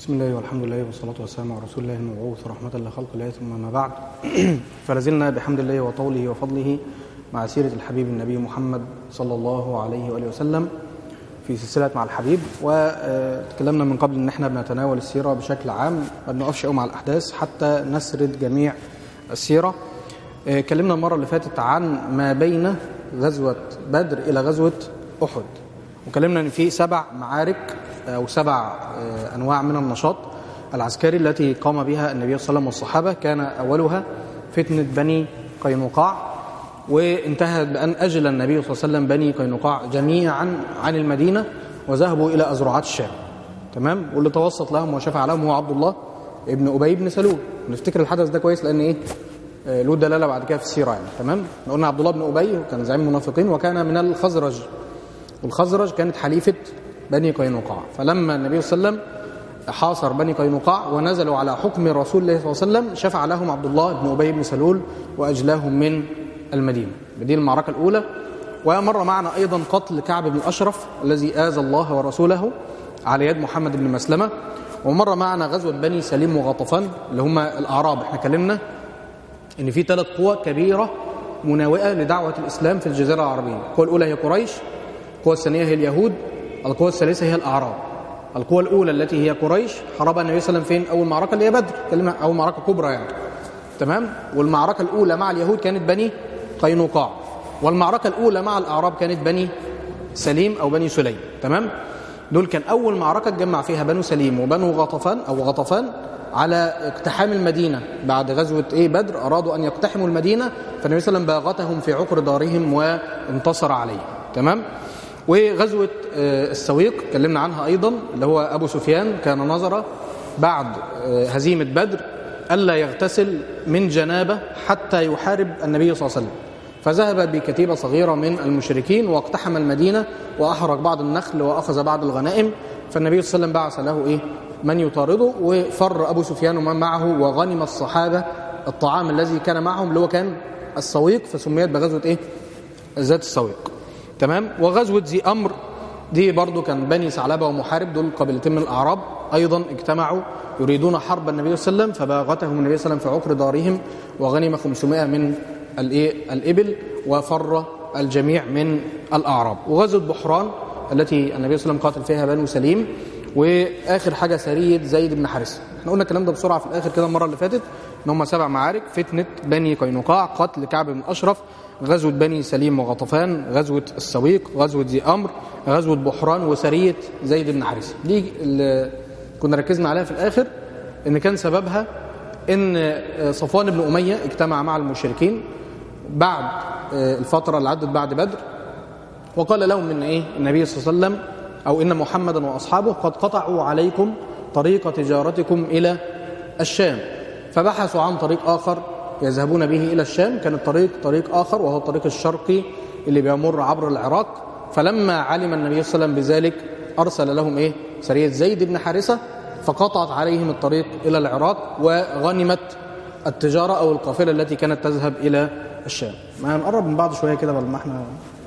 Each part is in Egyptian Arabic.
بسم الله والحمد لله والصلاة والسلام على رسول الله المبعوث رحمة لخلق الله ثم ما بعد فلازلنا بحمد الله وطوله وفضله مع سيرة الحبيب النبي محمد صلى الله عليه وآله وسلم في سلسلة مع الحبيب وتكلمنا من قبل ان احنا بنتناول السيرة بشكل عام ما بنقفش قوي مع الأحداث حتى نسرد جميع السيرة اتكلمنا المرة اللي فاتت عن ما بين غزوة بدر إلى غزوة أحد وكلمنا ان في سبع معارك او سبع انواع من النشاط العسكري التي قام بها النبي صلى الله عليه وسلم والصحابه كان اولها فتنه بني قينقاع وانتهت بان اجل النبي صلى الله عليه وسلم بني قينقاع جميعا عن المدينه وذهبوا الى ازرعات الشام تمام واللي توسط لهم وشفع لهم هو عبد الله ابن ابي بن سلول نفتكر الحدث ده كويس لان ايه له دلاله بعد كده في السيره يعني تمام قلنا عبد الله بن ابي كان زعيم المنافقين وكان من الخزرج والخزرج كانت حليفة بني قينقاع فلما النبي صلى الله عليه وسلم حاصر بني قينقاع ونزلوا على حكم رسول الله صلى الله عليه وسلم شفع لهم عبد الله بن أبي بن سلول وأجلاهم من المدينة دي المعركة الأولى ومر معنا أيضا قتل كعب بن الأشرف الذي آذى الله ورسوله على يد محمد بن مسلمة ومر معنا غزوة بني سليم وغطفان اللي هم الأعراب احنا كلمنا ان في ثلاث قوى كبيرة مناوئة لدعوة الإسلام في الجزيرة العربية القوة الأولى هي قريش القوة الثانية هي اليهود القوة الثالثة هي الأعراب القوة الأولى التي هي قريش حاربها النبي صلى الله عليه وسلم فين أول معركة اللي هي بدر كلمة أول معركة كبرى يعني تمام والمعركة الأولى مع اليهود كانت بني قينقاع والمعركة الأولى مع الأعراب كانت بني سليم أو بني سليم تمام دول كان أول معركة تجمع فيها بنو سليم وبنو غطفان أو غطفان على اقتحام المدينة بعد غزوة إيه بدر أرادوا أن يقتحموا المدينة فالنبي صلى الله عليه وسلم باغتهم في عقر دارهم وانتصر عليهم تمام وغزوة السويق اتكلمنا عنها أيضا اللي هو أبو سفيان كان نظر بعد هزيمة بدر ألا يغتسل من جنابة حتى يحارب النبي صلى الله عليه وسلم فذهب بكتيبة صغيرة من المشركين واقتحم المدينة وأحرق بعض النخل وأخذ بعض الغنائم فالنبي صلى الله عليه وسلم بعث له إيه من يطارده وفر أبو سفيان ومن معه وغنم الصحابة الطعام الذي كان معهم اللي هو كان السويق فسميت بغزوة إيه ذات السويق تمام وغزوة ذي أمر دي برضو كان بني ثعلبة ومحارب دول قبيلتين من الأعراب أيضا اجتمعوا يريدون حرب النبي صلى الله عليه وسلم فباغتهم النبي صلى الله عليه وسلم في عقر دارهم وغنم 500 من الايه الإبل وفر الجميع من الأعراب وغزوة بحران التي النبي صلى الله عليه وسلم قاتل فيها بنو سليم واخر حاجه سريه زيد بن حارثه احنا قلنا الكلام ده بسرعه في الاخر كده المره اللي فاتت ان هم سبع معارك فتنه بني قينقاع قتل كعب بن اشرف غزوه بني سليم وغطفان غزوه السويق غزوه ذي امر غزوه بحران وسريه زيد بن حارثه دي اللي كنا ركزنا عليها في الاخر ان كان سببها ان صفوان بن اميه اجتمع مع المشركين بعد الفتره اللي عدت بعد بدر وقال لهم ان ايه النبي صلى الله عليه وسلم أو إن محمدا وأصحابه قد قطعوا عليكم طريق تجارتكم إلى الشام فبحثوا عن طريق آخر يذهبون به إلى الشام كان الطريق طريق آخر وهو الطريق الشرقي اللي بيمر عبر العراق فلما علم النبي صلى الله عليه وسلم بذلك أرسل لهم إيه سرية زيد بن حارثة فقطعت عليهم الطريق إلى العراق وغنمت التجارة أو القافلة التي كانت تذهب إلى الشام ما هنقرب من بعض شوية كده بل ما احنا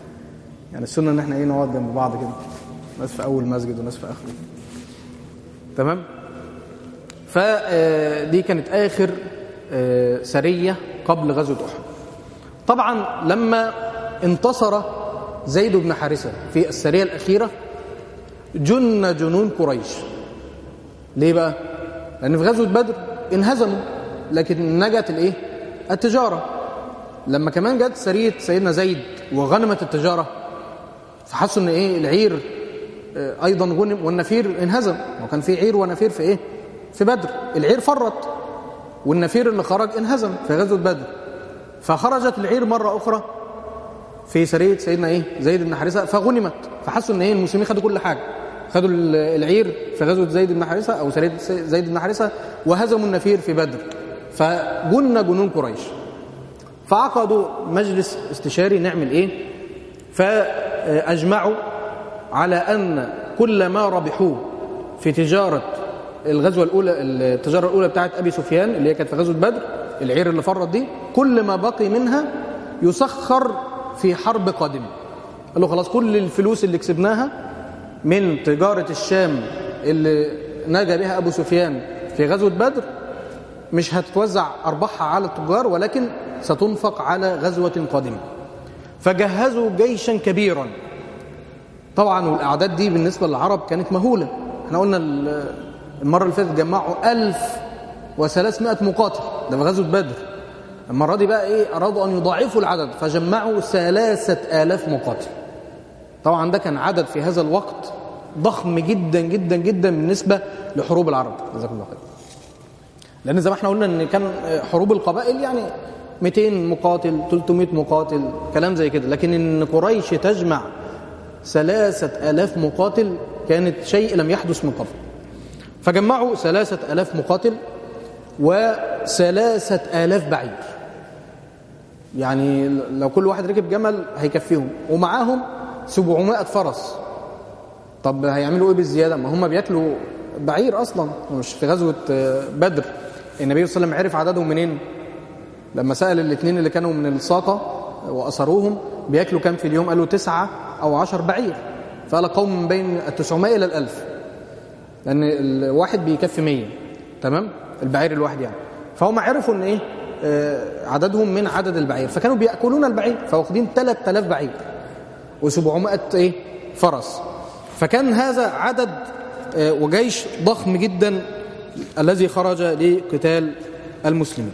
يعني السنة ان احنا ايه نقعد جنب بعض كده ناس في اول مسجد وناس في اخره تمام فدي كانت اخر سريه قبل غزوه احد طبعا لما انتصر زيد بن حارثه في السريه الاخيره جن جنون قريش ليه بقى لان في غزوه بدر انهزموا لكن نجت الايه التجاره لما كمان جت سريه سيدنا زيد وغنمت التجاره فحسوا ان ايه العير ايضا غنم والنفير انهزم وكان في عير ونفير في ايه في بدر العير فرط والنفير اللي خرج انهزم في غزوه بدر فخرجت العير مره اخرى في سريه سيدنا ايه زيد بن حارثه فغنمت فحسوا ان ايه المسلمين خدوا كل حاجه خدوا العير في غزوه زيد بن حارثه او سريه زيد بن حارثه وهزموا النفير في بدر فجن جنون قريش فعقدوا مجلس استشاري نعمل ايه فاجمعوا على أن كل ما ربحوه في تجارة الغزوة الأولى التجارة الأولى بتاعت أبي سفيان اللي هي كانت في غزوة بدر العير اللي فرط دي كل ما بقي منها يسخر في حرب قادمة قال له خلاص كل الفلوس اللي كسبناها من تجارة الشام اللي نجا بها أبو سفيان في غزوة بدر مش هتتوزع أرباحها على التجار ولكن ستنفق على غزوة قادمة فجهزوا جيشا كبيرا طبعا والأعداد دي بالنسبة للعرب كانت مهولة احنا قلنا المرة اللي فاتت جمعوا ألف وثلاثمائة مقاتل ده في غزوة بدر المرة دي بقى ايه أرادوا أن يضاعفوا العدد فجمعوا ثلاثة آلاف مقاتل طبعا ده كان عدد في هذا الوقت ضخم جدا جدا جدا بالنسبة لحروب العرب جزاكم الله خير لأن زي ما احنا قلنا ان كان حروب القبائل يعني 200 مقاتل 300 مقاتل كلام زي كده لكن ان قريش تجمع ثلاثة آلاف مقاتل كانت شيء لم يحدث من قبل فجمعوا ثلاثة آلاف مقاتل وثلاثة آلاف بعير يعني لو كل واحد ركب جمل هيكفيهم ومعاهم 700 فرس طب هيعملوا ايه بالزيادة ما هم بياكلوا بعير أصلا مش في غزوة بدر النبي صلى الله عليه وسلم عرف عددهم منين لما سأل الاثنين اللي كانوا من الساقة وأسروهم بياكلوا كام في اليوم قالوا تسعة أو عشر بعير فقال قوم من بين التسعمائة إلى الألف لأن الواحد بيكفي مية تمام البعير الواحد يعني فهم عرفوا ان ايه آه عددهم من عدد البعير فكانوا بيأكلون البعير فواخدين 3000 بعير و700 ايه فرس فكان هذا عدد آه وجيش ضخم جدا الذي خرج لقتال المسلمين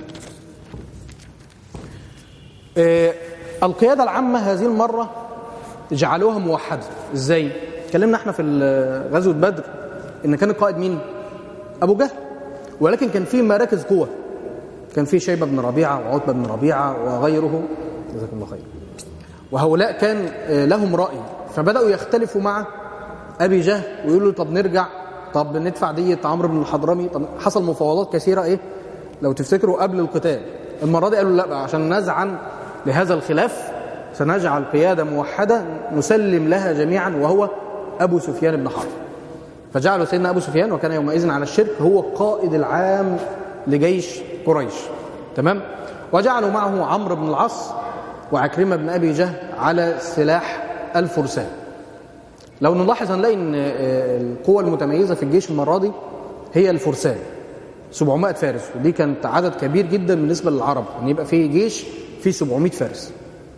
آه القيادة العامة هذه المرة جعلوها موحدة ازاي اتكلمنا احنا في غزوة بدر ان كان القائد مين ابو جهل ولكن كان في مراكز قوة كان في شيبة بن ربيعة وعتبة بن ربيعة وغيره جزاكم الله خير وهؤلاء كان لهم رأي فبدأوا يختلفوا مع أبي جهل ويقولوا طب نرجع طب ندفع دية عمرو بن الحضرمي طب حصل مفاوضات كثيرة إيه لو تفتكروا قبل القتال المرة دي قالوا لا بقى عشان نزعا لهذا الخلاف سنجعل قيادة موحدة نسلم لها جميعا وهو أبو سفيان بن حرب فجعلوا سيدنا أبو سفيان وكان يومئذ على الشرك هو القائد العام لجيش قريش تمام وجعلوا معه عمرو بن العاص وعكرمة بن أبي جهل على سلاح الفرسان لو نلاحظ هنلاقي ان القوة المتميزة في الجيش المرة دي هي الفرسان 700 فارس ودي كانت عدد كبير جدا بالنسبة للعرب ان يبقى في جيش فيه 700 فارس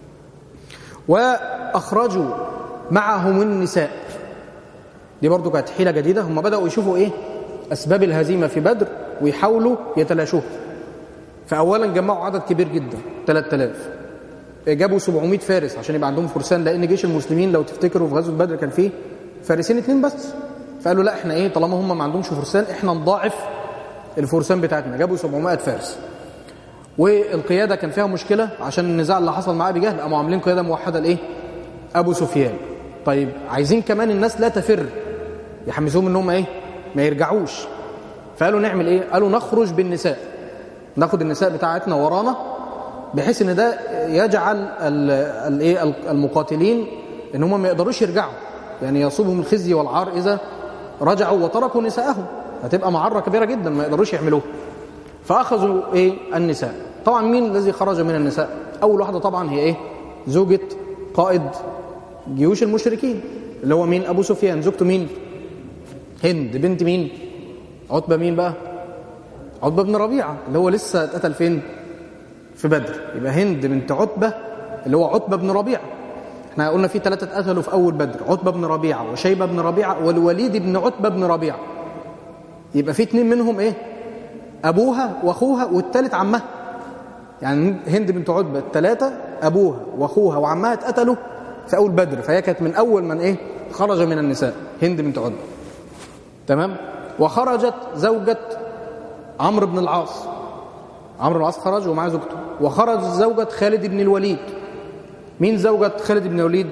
وأخرجوا معهم النساء دي برضو كانت حيلة جديدة هم بدأوا يشوفوا إيه أسباب الهزيمة في بدر ويحاولوا يتلاشوها فأولا جمعوا عدد كبير جدا 3000 جابوا 700 فارس عشان يبقى عندهم فرسان لأن جيش المسلمين لو تفتكروا في غزوة بدر كان فيه فارسين اتنين بس فقالوا لا احنا ايه طالما هم ما عندهمش فرسان احنا نضاعف الفرسان بتاعتنا جابوا 700 فارس والقيادة كان فيها مشكلة عشان النزاع اللي حصل مع أبي جهل قاموا عاملين قيادة موحدة لإيه؟ أبو سفيان طيب عايزين كمان الناس لا تفر يحمسوهم إنهم إيه؟ ما يرجعوش فقالوا نعمل إيه؟ قالوا نخرج بالنساء ناخد النساء بتاعتنا ورانا بحيث إن ده يجعل الإيه المقاتلين إن هم ما يقدروش يرجعوا يعني يصيبهم الخزي والعار إذا رجعوا وتركوا نساءهم هتبقى معرة كبيرة جدا ما يقدروش يعملوها فأخذوا إيه النساء طبعا مين الذي خرج من النساء أول واحدة طبعا هي إيه زوجة قائد جيوش المشركين اللي هو مين أبو سفيان زوجته مين هند بنت مين عتبة مين بقى عتبة بن ربيعة اللي هو لسه اتقتل فين في بدر يبقى هند بنت عتبة اللي هو عتبة بن ربيعة احنا قلنا في ثلاثة اتقتلوا في أول بدر عتبة بن ربيعة وشيبة بن ربيعة والوليد بن عتبة بن ربيعة يبقى في اتنين منهم ايه أبوها وأخوها والتالت عمها يعني هند بنت عتبة الثلاثة أبوها وأخوها وعمها اتقتلوا في أول بدر فهي كانت من أول من إيه خرج من النساء هند بنت عتبة تمام وخرجت زوجة عمرو بن العاص عمرو بن العاص خرج ومعاه زوجته وخرج زوجة خالد بن الوليد مين زوجة خالد بن الوليد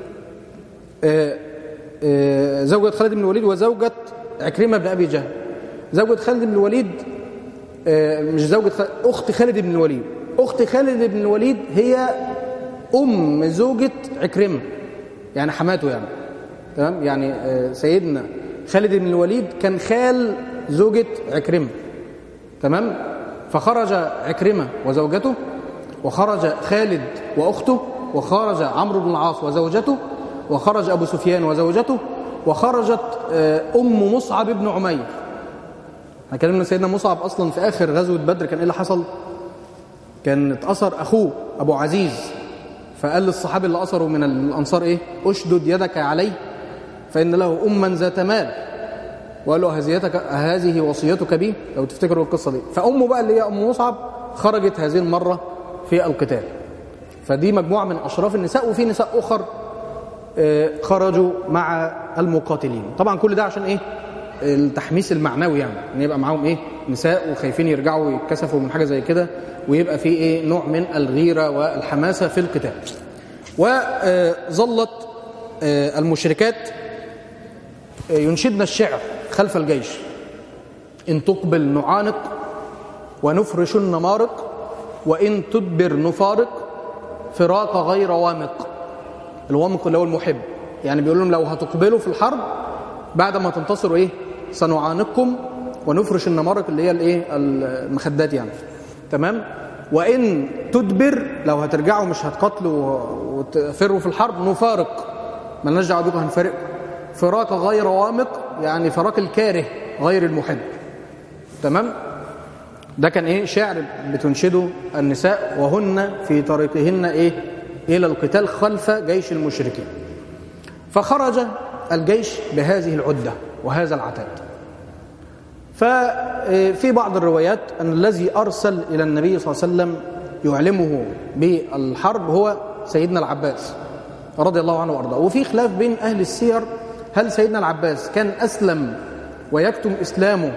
آه آه زوجة خالد بن الوليد وزوجة عكرمة بن أبي جهل زوجة خالد بن الوليد مش زوجة خالد أخت خالد بن الوليد أخت خالد بن الوليد هي أم زوجة عكرمة يعني حماته يعني تمام يعني سيدنا خالد بن الوليد كان خال زوجة عكرمة تمام فخرج عكرمة وزوجته وخرج خالد وأخته وخرج عمرو بن العاص وزوجته وخرج أبو سفيان وزوجته وخرجت أم مصعب بن عمير احنا كلمنا سيدنا مصعب اصلا في اخر غزوه بدر كان ايه اللي حصل كان اتأثر اخوه ابو عزيز فقال للصحابي اللي أثروا من الأنصار إيه أشدد يدك عليه فإن له أما ذات مال وقال له هزيتك هذه وصيتك بي لو تفتكروا القصة دي فأمه بقى اللي هي أم مصعب خرجت هذه المرة في القتال فدي مجموعة من أشراف النساء وفي نساء أخر خرجوا مع المقاتلين طبعا كل ده عشان إيه التحميس المعنوي يعني ان يبقى معاهم ايه نساء وخايفين يرجعوا يتكسفوا من حاجه زي كده ويبقى في ايه نوع من الغيره والحماسه في القتال وظلت المشركات ينشدن الشعر خلف الجيش ان تقبل نعانق ونفرش النمارق وان تدبر نفارق فراق غير وامق الوامق اللي هو المحب يعني بيقول لهم لو هتقبلوا في الحرب بعد ما تنتصروا ايه سنعانقكم ونفرش النمارق اللي هي الايه المخدات يعني تمام وان تدبر لو هترجعوا مش هتقاتلوا وتفروا في الحرب نفارق مالناش دعوه بيكم هنفارق فراق غير وامق يعني فراق الكاره غير المحب تمام ده كان ايه شعر بتنشده النساء وهن في طريقهن ايه الى القتال خلف جيش المشركين فخرج الجيش بهذه العده وهذا العتاد ففي بعض الروايات أن الذي أرسل إلى النبي صلى الله عليه وسلم يعلمه بالحرب هو سيدنا العباس رضي الله عنه وأرضاه وفي خلاف بين أهل السير هل سيدنا العباس كان أسلم ويكتم إسلامه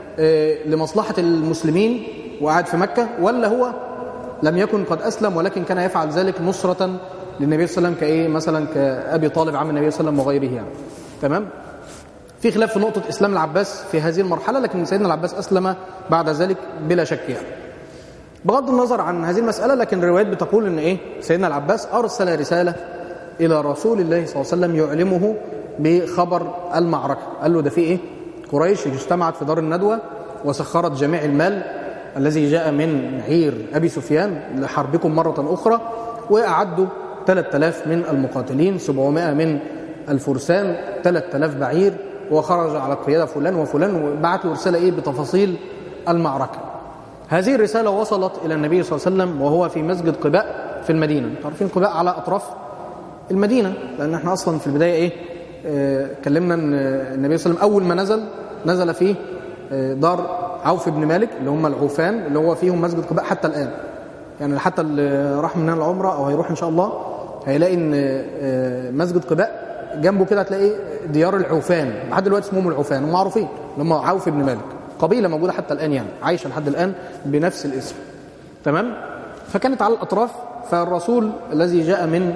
لمصلحة المسلمين وقعد في مكة ولا هو لم يكن قد أسلم ولكن كان يفعل ذلك نصرة للنبي صلى الله عليه وسلم كإيه مثلا كأبي طالب عم النبي صلى الله عليه وسلم وغيره يعني تمام في خلاف في نقطة إسلام العباس في هذه المرحلة لكن سيدنا العباس أسلم بعد ذلك بلا شك يعني بغض النظر عن هذه المسألة لكن الروايات بتقول أن إيه سيدنا العباس أرسل رسالة إلى رسول الله صلى الله عليه وسلم يعلمه بخبر المعركة قال له ده في إيه قريش اجتمعت في دار الندوة وسخرت جميع المال الذي جاء من عير أبي سفيان لحربكم مرة أخرى وأعدوا 3000 من المقاتلين 700 من الفرسان 3000 بعير وخرج على القيادة فلان وفلان وبعت له رسالة إيه بتفاصيل المعركة هذه الرسالة وصلت إلى النبي صلى الله عليه وسلم وهو في مسجد قباء في المدينة عارفين قباء على أطراف المدينة لأن احنا أصلا في البداية إيه اه كلمنا أن النبي صلى الله عليه وسلم أول ما نزل نزل في اه دار عوف بن مالك اللي هم العوفان اللي هو فيهم مسجد قباء حتى الآن يعني حتى اللي راح مننا العمرة أو هيروح إن شاء الله هيلاقي أن اه مسجد قباء جنبه كده هتلاقي ديار العوفان لحد دلوقتي اسمهم العوفان ومعروفين اللي هم عوف بن مالك قبيله موجوده حتى الان يعني عايشه لحد الان بنفس الاسم تمام فكانت على الاطراف فالرسول الذي جاء من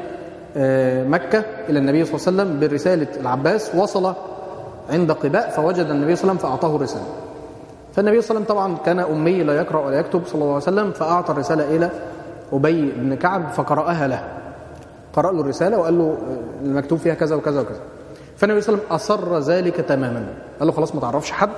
مكه الى النبي صلى الله عليه وسلم برساله العباس وصل عند قباء فوجد النبي صلى الله عليه وسلم فاعطاه الرساله فالنبي صلى الله عليه وسلم طبعا كان امي لا يقرا ولا يكتب صلى الله عليه وسلم فاعطى الرساله الى ابي بن كعب فقراها له قرأ له الرسالة وقال له المكتوب فيها كذا وكذا وكذا فالنبي صلى الله عليه وسلم أصر ذلك تماما قال له خلاص ما تعرفش حد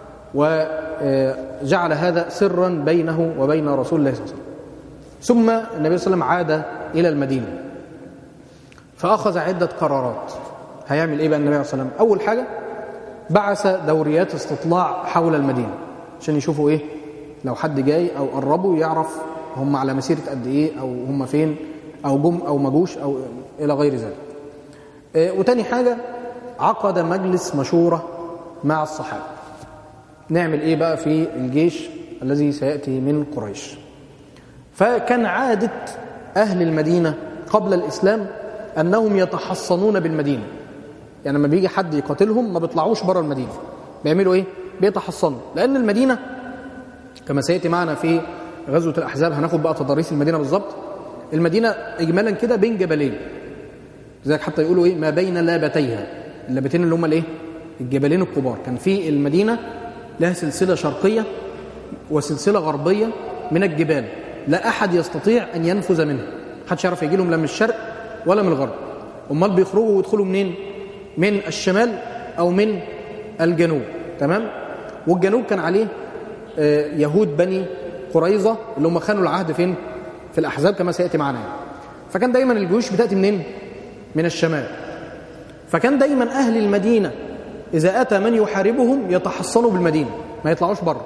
وجعل هذا سرا بينه وبين رسول الله صلى الله عليه وسلم ثم النبي صلى الله عليه وسلم عاد إلى المدينة فأخذ عدة قرارات هيعمل إيه بقى النبي صلى الله عليه وسلم أول حاجة بعث دوريات استطلاع حول المدينة عشان يشوفوا إيه لو حد جاي أو قربوا يعرف هم على مسيرة قد إيه أو هم فين أو جم أو مجوش أو إلى غير ذلك آه وتاني حاجة عقد مجلس مشورة مع الصحابة نعمل إيه بقى في الجيش الذي سيأتي من قريش فكان عادة أهل المدينة قبل الإسلام أنهم يتحصنون بالمدينة يعني لما بيجي حد يقاتلهم ما بيطلعوش بره المدينة بيعملوا إيه؟ بيتحصنوا لأن المدينة كما سيأتي معنا في غزوة الأحزاب هناخد بقى تضاريس المدينة بالظبط المدينة إجمالا كده بين جبلين لذلك حتى يقولوا إيه ما بين لابتيها اللابتين اللي هم الإيه الجبلين الكبار كان في المدينة لها سلسلة شرقية وسلسلة غربية من الجبال لا أحد يستطيع أن ينفذ منها محدش يعرف يجي لهم لا من الشرق ولا من الغرب أمال بيخرجوا ويدخلوا منين من الشمال أو من الجنوب تمام والجنوب كان عليه يهود بني قريظة اللي هم خانوا العهد فين في الأحزاب كما سيأتي معنا فكان دايما الجيوش بتأتي منين من الشمال فكان دايما أهل المدينة إذا أتى من يحاربهم يتحصنوا بالمدينة ما يطلعوش بره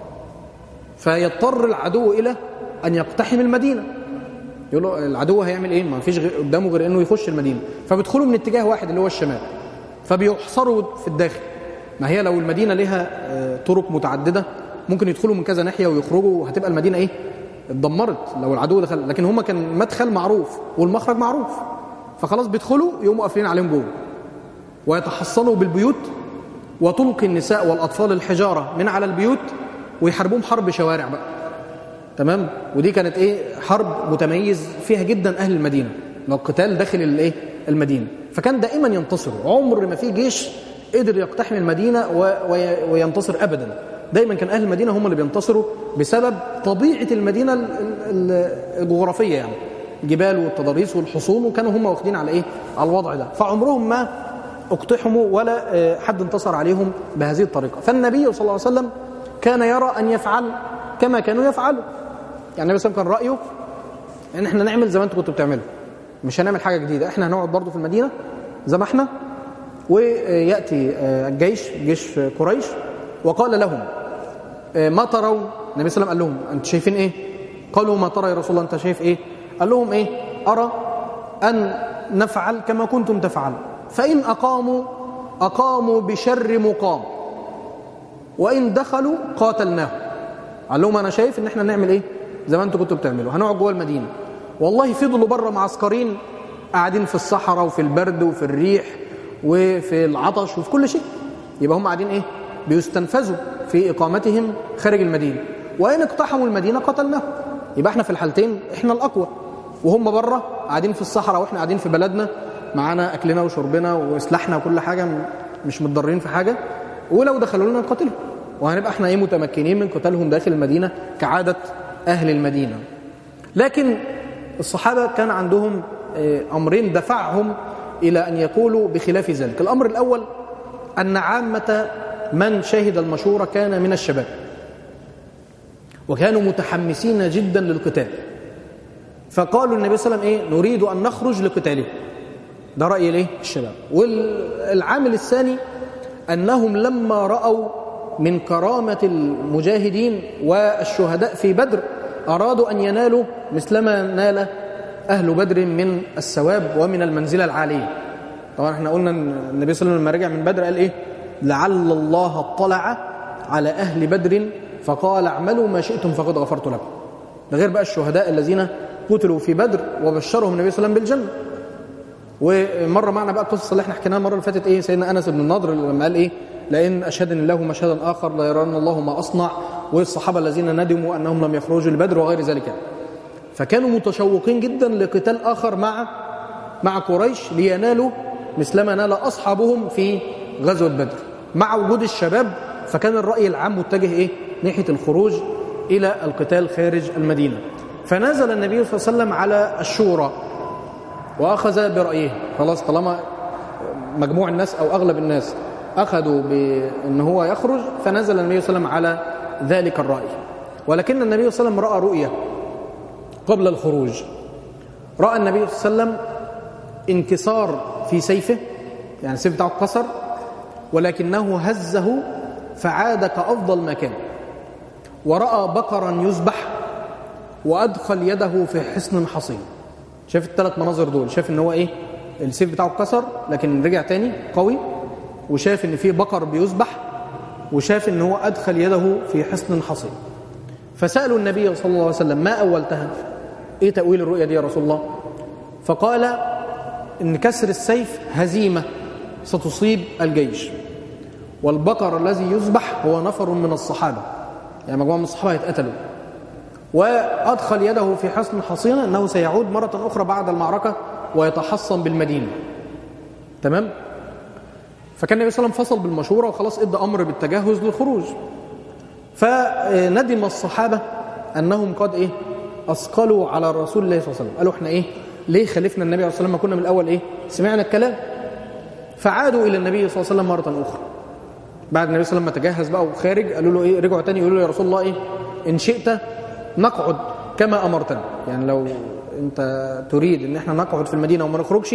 فيضطر العدو الى ان يقتحم المدينه يقول له العدو هيعمل ايه ما فيش غير قدامه غير انه يخش المدينه فبيدخلوا من اتجاه واحد اللي هو الشمال فبيحصروا في الداخل ما هي لو المدينه لها آه، طرق متعدده ممكن يدخلوا من كذا ناحيه ويخرجوا وهتبقى المدينه ايه اتدمرت لو العدو دخل لكن هم كان مدخل معروف والمخرج معروف فخلاص بيدخلوا يقوموا قافلين عليهم جوه ويتحصنوا بالبيوت وتلقي النساء والاطفال الحجاره من على البيوت ويحاربوهم حرب شوارع بقى تمام ودي كانت ايه حرب متميز فيها جدا اهل المدينه لو القتال داخل الايه المدينه فكان دائما ينتصر عمر ما في جيش قدر يقتحم المدينه و... وي... وينتصر ابدا دايما كان اهل المدينه هم اللي بينتصروا بسبب طبيعه المدينه ال- ال- الجغرافيه يعني الجبال والتضاريس والحصون وكانوا هم واخدين على ايه على الوضع ده فعمرهم ما اقتحموا ولا آه، حد انتصر عليهم بهذه الطريقه فالنبي صلى الله عليه وسلم كان يرى ان يفعل كما كانوا يفعلوا يعني النبي صلى الله عليه وسلم كان رايه ان احنا نعمل زي ما انتوا كنتوا بتعملوا مش هنعمل حاجه جديده احنا هنقعد برضو في المدينه زي ما احنا وياتي آه، الجيش جيش قريش وقال لهم آه، ما ترون النبي صلى الله عليه وسلم قال لهم انتوا شايفين ايه قالوا ما ترى يا رسول الله انت شايف ايه قال لهم ايه ارى ان نفعل كما كنتم تفعلون فان اقاموا اقاموا بشر مقام وان دخلوا قاتلناهم قال لهم انا شايف ان احنا نعمل ايه زي ما انتم كنتوا بتعملوا هنقعد جوه المدينه والله فضلوا بره معسكرين قاعدين في الصحراء وفي البرد وفي الريح وفي العطش وفي كل شيء يبقى هم قاعدين ايه بيستنفذوا في اقامتهم خارج المدينه وان اقتحموا المدينه قتلناهم يبقى احنا في الحالتين احنا الاقوى وهم بره قاعدين في الصحراء واحنا قاعدين في بلدنا معانا اكلنا وشربنا وسلاحنا وكل حاجه م- مش متضررين في حاجه ولو دخلوا لنا نقاتلهم وهنبقى احنا ايه متمكنين من قتالهم داخل المدينه كعاده اهل المدينه لكن الصحابه كان عندهم آه، امرين دفعهم الى ان يقولوا بخلاف ذلك الامر الاول ان عامه من شهد المشوره كان من الشباب وكانوا متحمسين جدا للقتال فقالوا النبي صلى الله عليه وسلم ايه نريد ان نخرج لقتاله ده راي الايه الشباب والعامل الثاني انهم لما راوا من كرامه المجاهدين والشهداء في بدر ارادوا ان ينالوا مثلما نال اهل بدر من الثواب ومن المنزله العاليه طبعا احنا قلنا ان النبي صلى الله عليه وسلم لما رجع من بدر قال ايه لعل الله اطلع على اهل بدر فقال اعملوا ما شئتم فقد غفرت لكم ده غير بقى الشهداء الذين قتلوا في بدر وبشرهم النبي صلى الله عليه وسلم بالجنه ومره معنا بقى القصص اللي احنا حكيناها المره اللي فاتت ايه سيدنا انس بن النضر لما قال ايه لئن اشهدني الله مشهدا اخر ليرن الله ما اصنع والصحابه الذين ندموا انهم لم يخرجوا لبدر وغير ذلك يعني. فكانوا متشوقين جدا لقتال اخر مع مع قريش لينالوا مثلما نال اصحابهم في غزوه بدر مع وجود الشباب فكان الراي العام متجه ايه ناحيه الخروج الى القتال خارج المدينه فنزل النبي صلى الله عليه وسلم على الشورى واخذ برايه خلاص طالما مجموع الناس او اغلب الناس اخذوا بان هو يخرج فنزل النبي صلى الله عليه وسلم على ذلك الراي ولكن النبي صلى الله عليه وسلم راى رؤيه قبل الخروج راى النبي صلى الله عليه وسلم انكسار في سيفه يعني السيف بتاعه اتكسر ولكنه هزه فعاد كافضل ما كان وراى بقرا يذبح وادخل يده في حصن حصين شاف الثلاث مناظر دول شاف ان هو ايه السيف بتاعه اتكسر لكن رجع تاني قوي وشاف ان في بقر بيذبح وشاف ان هو ادخل يده في حصن حصين فسالوا النبي صلى الله عليه وسلم ما اولتها ايه تاويل الرؤيا دي يا رسول الله فقال ان كسر السيف هزيمه ستصيب الجيش والبقر الذي يذبح هو نفر من الصحابه يعني مجموعه من الصحابه هيتقتلوا وادخل يده في حصن حصينه انه سيعود مره اخرى بعد المعركه ويتحصن بالمدينه تمام فكان النبي صلى الله عليه وسلم فصل بالمشوره وخلاص ادى امر بالتجهز للخروج فندم الصحابه انهم قد ايه اثقلوا على رسول الله صلى الله عليه وسلم قالوا احنا ايه ليه خالفنا النبي عليه الصلاه والسلام ما كنا من الاول ايه سمعنا الكلام فعادوا الى النبي صلى الله عليه وسلم مره اخرى بعد النبي صلى الله عليه وسلم ما تجهز بقى وخارج قالوا له ايه رجعوا تاني يقولوا له يا رسول الله ايه ان شئت نقعد كما امرتنا يعني لو انت تريد ان احنا نقعد في المدينه وما نخرجش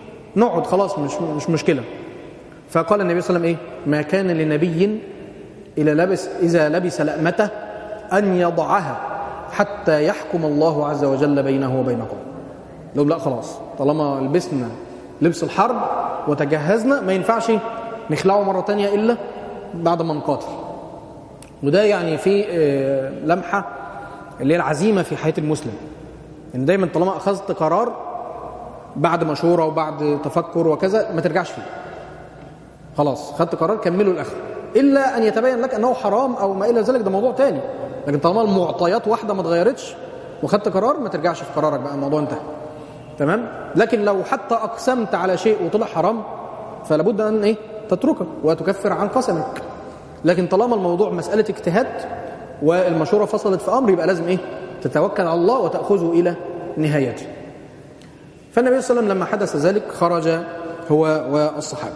نقعد خلاص مش مش مشكله فقال النبي صلى الله عليه وسلم ايه ما كان لنبي إلى لبس إذا لبس لأمته أن يضعها حتى يحكم الله عز وجل بينه وبين قومه لو لا خلاص طالما لبسنا لبس الحرب وتجهزنا ما ينفعش نخلعه مرة تانية إلا بعد ما نقاتل وده يعني في آه، لمحة اللي هي العزيمة في حياة المسلم إن دايما طالما أخذت قرار بعد مشورة وبعد تفكر وكذا ما ترجعش فيه خلاص خدت قرار كمله الآخر إلا أن يتبين لك أنه حرام أو ما إلى ذلك ده موضوع تاني لكن طالما المعطيات واحدة ما اتغيرتش وخدت قرار ما ترجعش في قرارك بقى الموضوع انتهى تمام لكن لو حتى أقسمت على شيء وطلع حرام فلا بد أن إيه تتركه وتكفر عن قسمك لكن طالما الموضوع مسألة اجتهاد والمشورة فصلت في أمر يبقى لازم إيه تتوكل على الله وتأخذه إلى نهايته فالنبي صلى الله عليه وسلم لما حدث ذلك خرج هو والصحابة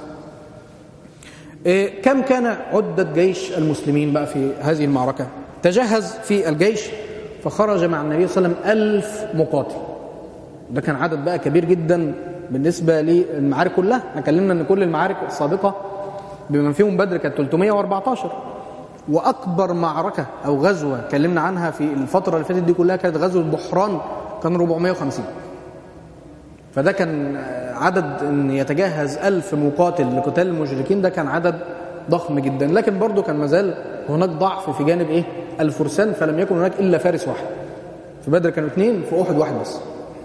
إيه كم كان عدة جيش المسلمين بقى في هذه المعركة تجهز في الجيش فخرج مع النبي صلى الله عليه وسلم ألف مقاتل ده كان عدد بقى كبير جدا بالنسبة للمعارك كلها احنا اتكلمنا ان كل المعارك السابقة بما فيهم بدر كانت 314 واكبر معركة او غزوة اتكلمنا عنها في الفترة اللي فاتت دي كلها كانت غزوة بحران كان 450 فده كان عدد ان يتجهز ألف مقاتل لقتال المشركين ده كان عدد ضخم جدا لكن برضه كان مازال هناك ضعف في جانب ايه الفرسان فلم يكن هناك الا فارس واحد في بدر كانوا اثنين في احد واحد بس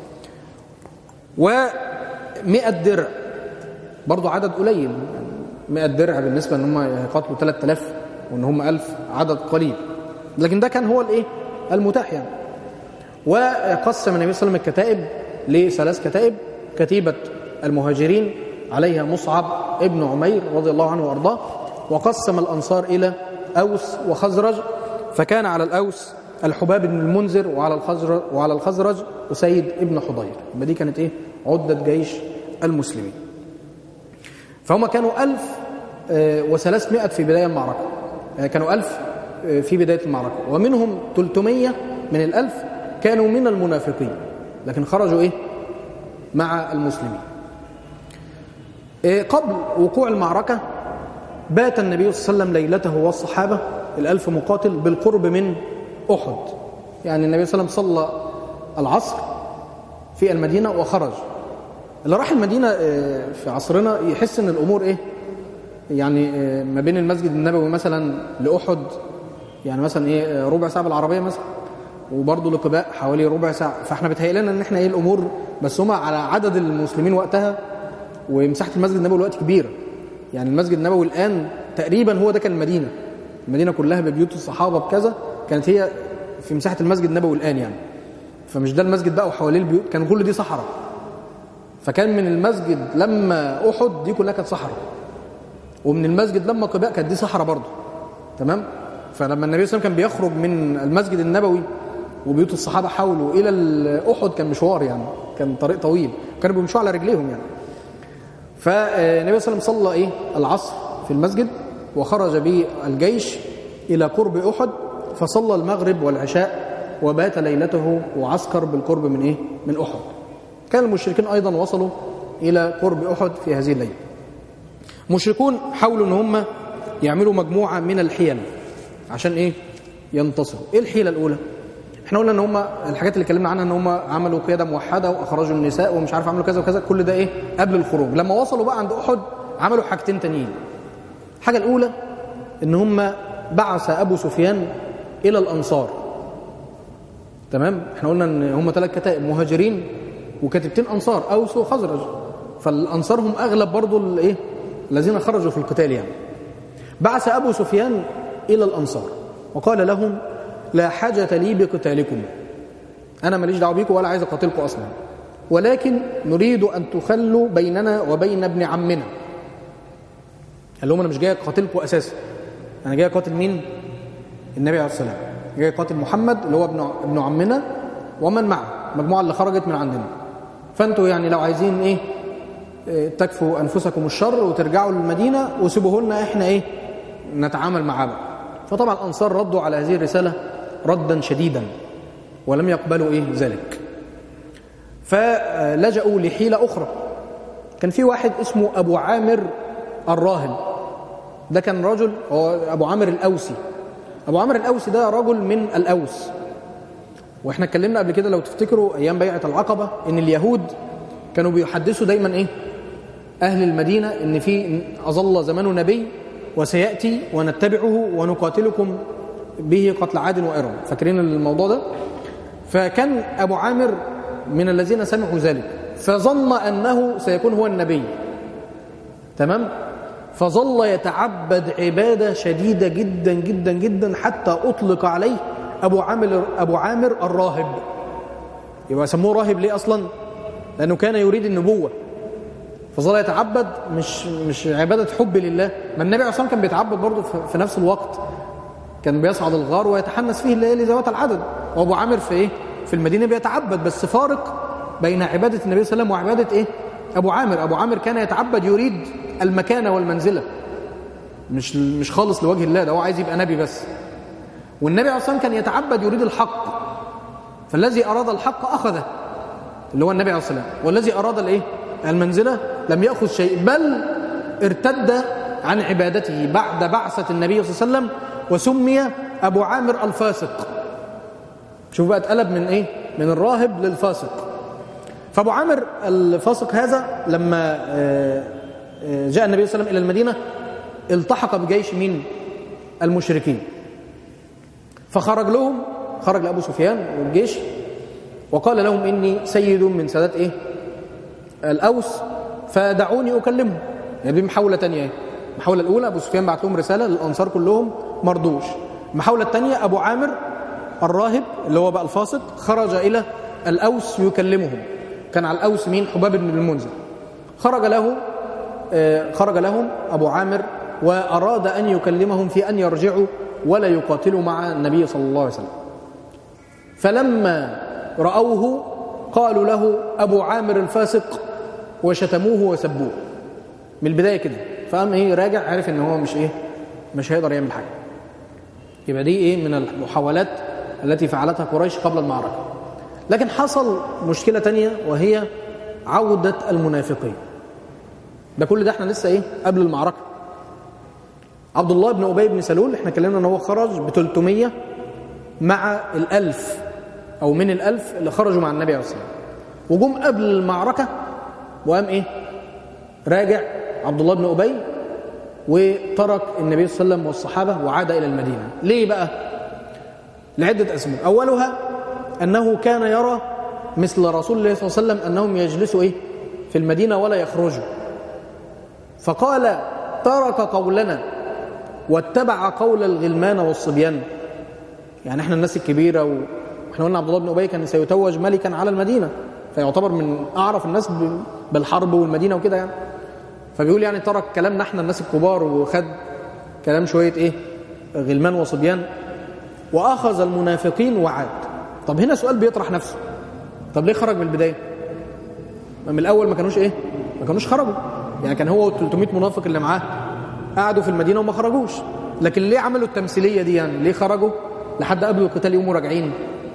و100 درع برضه عدد قليل 100 درع بالنسبه ان هم يقاتلوا 3000 وان هم 1000 عدد قليل لكن ده كان هو الايه المتاح يعني وقسم النبي صلى الله عليه وسلم الكتائب لثلاث كتائب كتيبه المهاجرين عليها مصعب ابن عمير رضي الله عنه وارضاه وقسم الانصار الى اوس وخزرج فكان على الاوس الحباب بن المنذر وعلى الخزرج وعلى الخزرج أسيد ابن حضير يبقى دي كانت ايه عدة جيش المسلمين فهم كانوا ألف وثلاثمائة في بداية المعركة يعني كانوا ألف في بداية المعركة ومنهم 300 من الألف كانوا من المنافقين لكن خرجوا إيه مع المسلمين قبل وقوع المعركة بات النبي صلى الله عليه وسلم ليلته والصحابة الألف مقاتل بالقرب من أحد يعني النبي صلى الله عليه وسلم صلى العصر في المدينة وخرج اللي راح المدينة في عصرنا يحس ان الأمور إيه يعني ما بين المسجد النبوي مثلا لأحد يعني مثلا إيه ربع ساعة بالعربية مثلا وبرضه لقباء حوالي ربع ساعة فاحنا بتهيأ لنا ان احنا ايه الأمور بس هما على عدد المسلمين وقتها ومساحة المسجد النبوي الوقت كبيرة يعني المسجد النبوي الآن تقريبا هو ده كان المدينة المدينة كلها ببيوت الصحابة بكذا كانت هي في مساحة المسجد النبوي الآن يعني فمش ده المسجد بقى وحواليه البيوت كان كل دي صحراء فكان من المسجد لما أحد دي كلها كانت صحراء ومن المسجد لما قباء كانت دي صحراء برضه تمام فلما النبي صلى الله عليه وسلم كان بيخرج من المسجد النبوي وبيوت الصحابة حوله إلى أحد كان مشوار يعني كان طريق طويل كانوا بيمشوا على رجليهم يعني فالنبي صلى الله عليه وسلم صلى إيه العصر في المسجد وخرج بالجيش إلى قرب أحد فصلى المغرب والعشاء وبات ليلته وعسكر بالقرب من إيه؟ من أحد كان المشركين أيضا وصلوا إلى قرب أحد في هذه الليلة مشركون حاولوا أن هم يعملوا مجموعة من الحيل عشان إيه؟ ينتصروا إيه الحيلة الأولى؟ احنا قلنا ان هم الحاجات اللي اتكلمنا عنها ان هم عملوا قياده موحده واخرجوا النساء ومش عارف عملوا كذا وكذا كل ده ايه قبل الخروج لما وصلوا بقى عند احد عملوا حاجتين تانيين الحاجه الاولى ان هم بعث ابو سفيان الى الانصار تمام احنا قلنا ان هم ثلاث كتائب مهاجرين وكتيبتين انصار اوس وخزرج فالانصار هم اغلب برضو الايه الذين خرجوا في القتال يعني بعث ابو سفيان الى الانصار وقال لهم لا حاجه لي بقتالكم انا ماليش دعوه بيكم ولا عايز اقاتلكم اصلا ولكن نريد ان تخلوا بيننا وبين ابن عمنا قال لهم انا مش جاي اقاتلكم اساسا انا جاي اقاتل مين النبي عليه الصلاه والسلام جاي قاتل محمد اللي هو ابن ابن عمنا ومن معه المجموعه اللي خرجت من عندنا فانتوا يعني لو عايزين ايه تكفوا انفسكم الشر وترجعوا للمدينه وسيبوه لنا احنا ايه نتعامل معاه بقى فطبعا الانصار ردوا على هذه الرساله ردا شديدا ولم يقبلوا ايه ذلك فلجأوا لحيله اخرى كان في واحد اسمه ابو عامر الراهب ده كان رجل هو ابو عامر الاوسي ابو عامر الاوسي ده رجل من الاوس واحنا اتكلمنا قبل كده لو تفتكروا ايام بيعه العقبه ان اليهود كانوا بيحدثوا دايما ايه اهل المدينه ان في اظل زمان نبي وسياتي ونتبعه ونقاتلكم به قتل عاد وارم فاكرين الموضوع ده فكان ابو عامر من الذين سمعوا ذلك فظن انه سيكون هو النبي تمام فظل يتعبد عباده شديده جدا جدا جدا حتى اطلق عليه ابو عامر ابو عامر الراهب يبقى سموه راهب ليه اصلا لانه كان يريد النبوه فظل يتعبد مش مش عباده حب لله ما النبي عليه الصلاه كان بيتعبد برضه في نفس الوقت كان بيصعد الغار ويتحنس فيه الليالي ذوات العدد وابو عامر في ايه في المدينه بيتعبد بس فارق بين عباده النبي صلى الله عليه وسلم وعباده ايه ابو عامر ابو عامر كان يتعبد يريد المكانه والمنزله مش مش خالص لوجه الله ده هو عايز يبقى نبي بس والنبي عليه الصلاه كان يتعبد يريد الحق فالذي اراد الحق اخذه اللي هو النبي عليه الصلاه والذي اراد الايه المنزله لم ياخذ شيء بل ارتد عن عبادته بعد بعثه النبي صلى الله عليه وسلم وسمي ابو عامر الفاسق شوف بقى اتقلب من ايه من الراهب للفاسق فابو عامر الفاسق هذا لما جاء النبي صلى الله عليه وسلم الى المدينه التحق بجيش مين المشركين فخرج لهم خرج لابو سفيان والجيش وقال لهم اني سيد من سادات ايه الاوس فدعوني اكلمهم يعني دي محاوله ثانيه ايه المحاوله الاولى ابو سفيان بعت لهم رساله للانصار كلهم مردوش المحاوله الثانيه ابو عامر الراهب اللي هو بقى الفاسق خرج الى الاوس يكلمهم كان على الاوس مين حباب بن المنذر خرج له خرج لهم ابو عامر واراد ان يكلمهم في ان يرجعوا ولا يقاتلوا مع النبي صلى الله عليه وسلم فلما راوه قالوا له ابو عامر الفاسق وشتموه وسبوه من البدايه كده فقام ايه راجع عارف ان هو مش ايه مش هيقدر يعمل حاجه يبقى دي ايه من المحاولات التي فعلتها قريش قبل المعركه لكن حصل مشكله تانية وهي عوده المنافقين ده كل ده احنا لسه ايه قبل المعركه عبد الله بن ابي بن سلول احنا اتكلمنا ان هو خرج ب 300 مع الألف او من الألف اللي خرجوا مع النبي عليه الصلاه والسلام وجم قبل المعركه وقام ايه راجع عبد الله بن ابي وترك النبي صلى الله عليه وسلم والصحابه وعاد الى المدينه ليه بقى لعده اسباب اولها انه كان يرى مثل رسول الله صلى الله عليه وسلم انهم يجلسوا ايه في المدينه ولا يخرجوا فقال ترك قولنا واتبع قول الغلمان والصبيان يعني احنا الناس الكبيره واحنا قلنا عبد الله بن ابي كان سيتوج ملكا على المدينه فيعتبر من اعرف الناس بالحرب والمدينه وكده يعني فبيقول يعني ترك كلامنا احنا الناس الكبار وخد كلام شويه ايه غلمان وصبيان واخذ المنافقين وعاد طب هنا سؤال بيطرح نفسه طب ليه خرج من البدايه من الاول ما كانوش ايه ما كانوش خرجوا يعني كان هو 300 منافق اللي معاه قعدوا في المدينه وما خرجوش لكن ليه عملوا التمثيليه دي يعني ليه خرجوا لحد قبل القتال يقوموا راجعين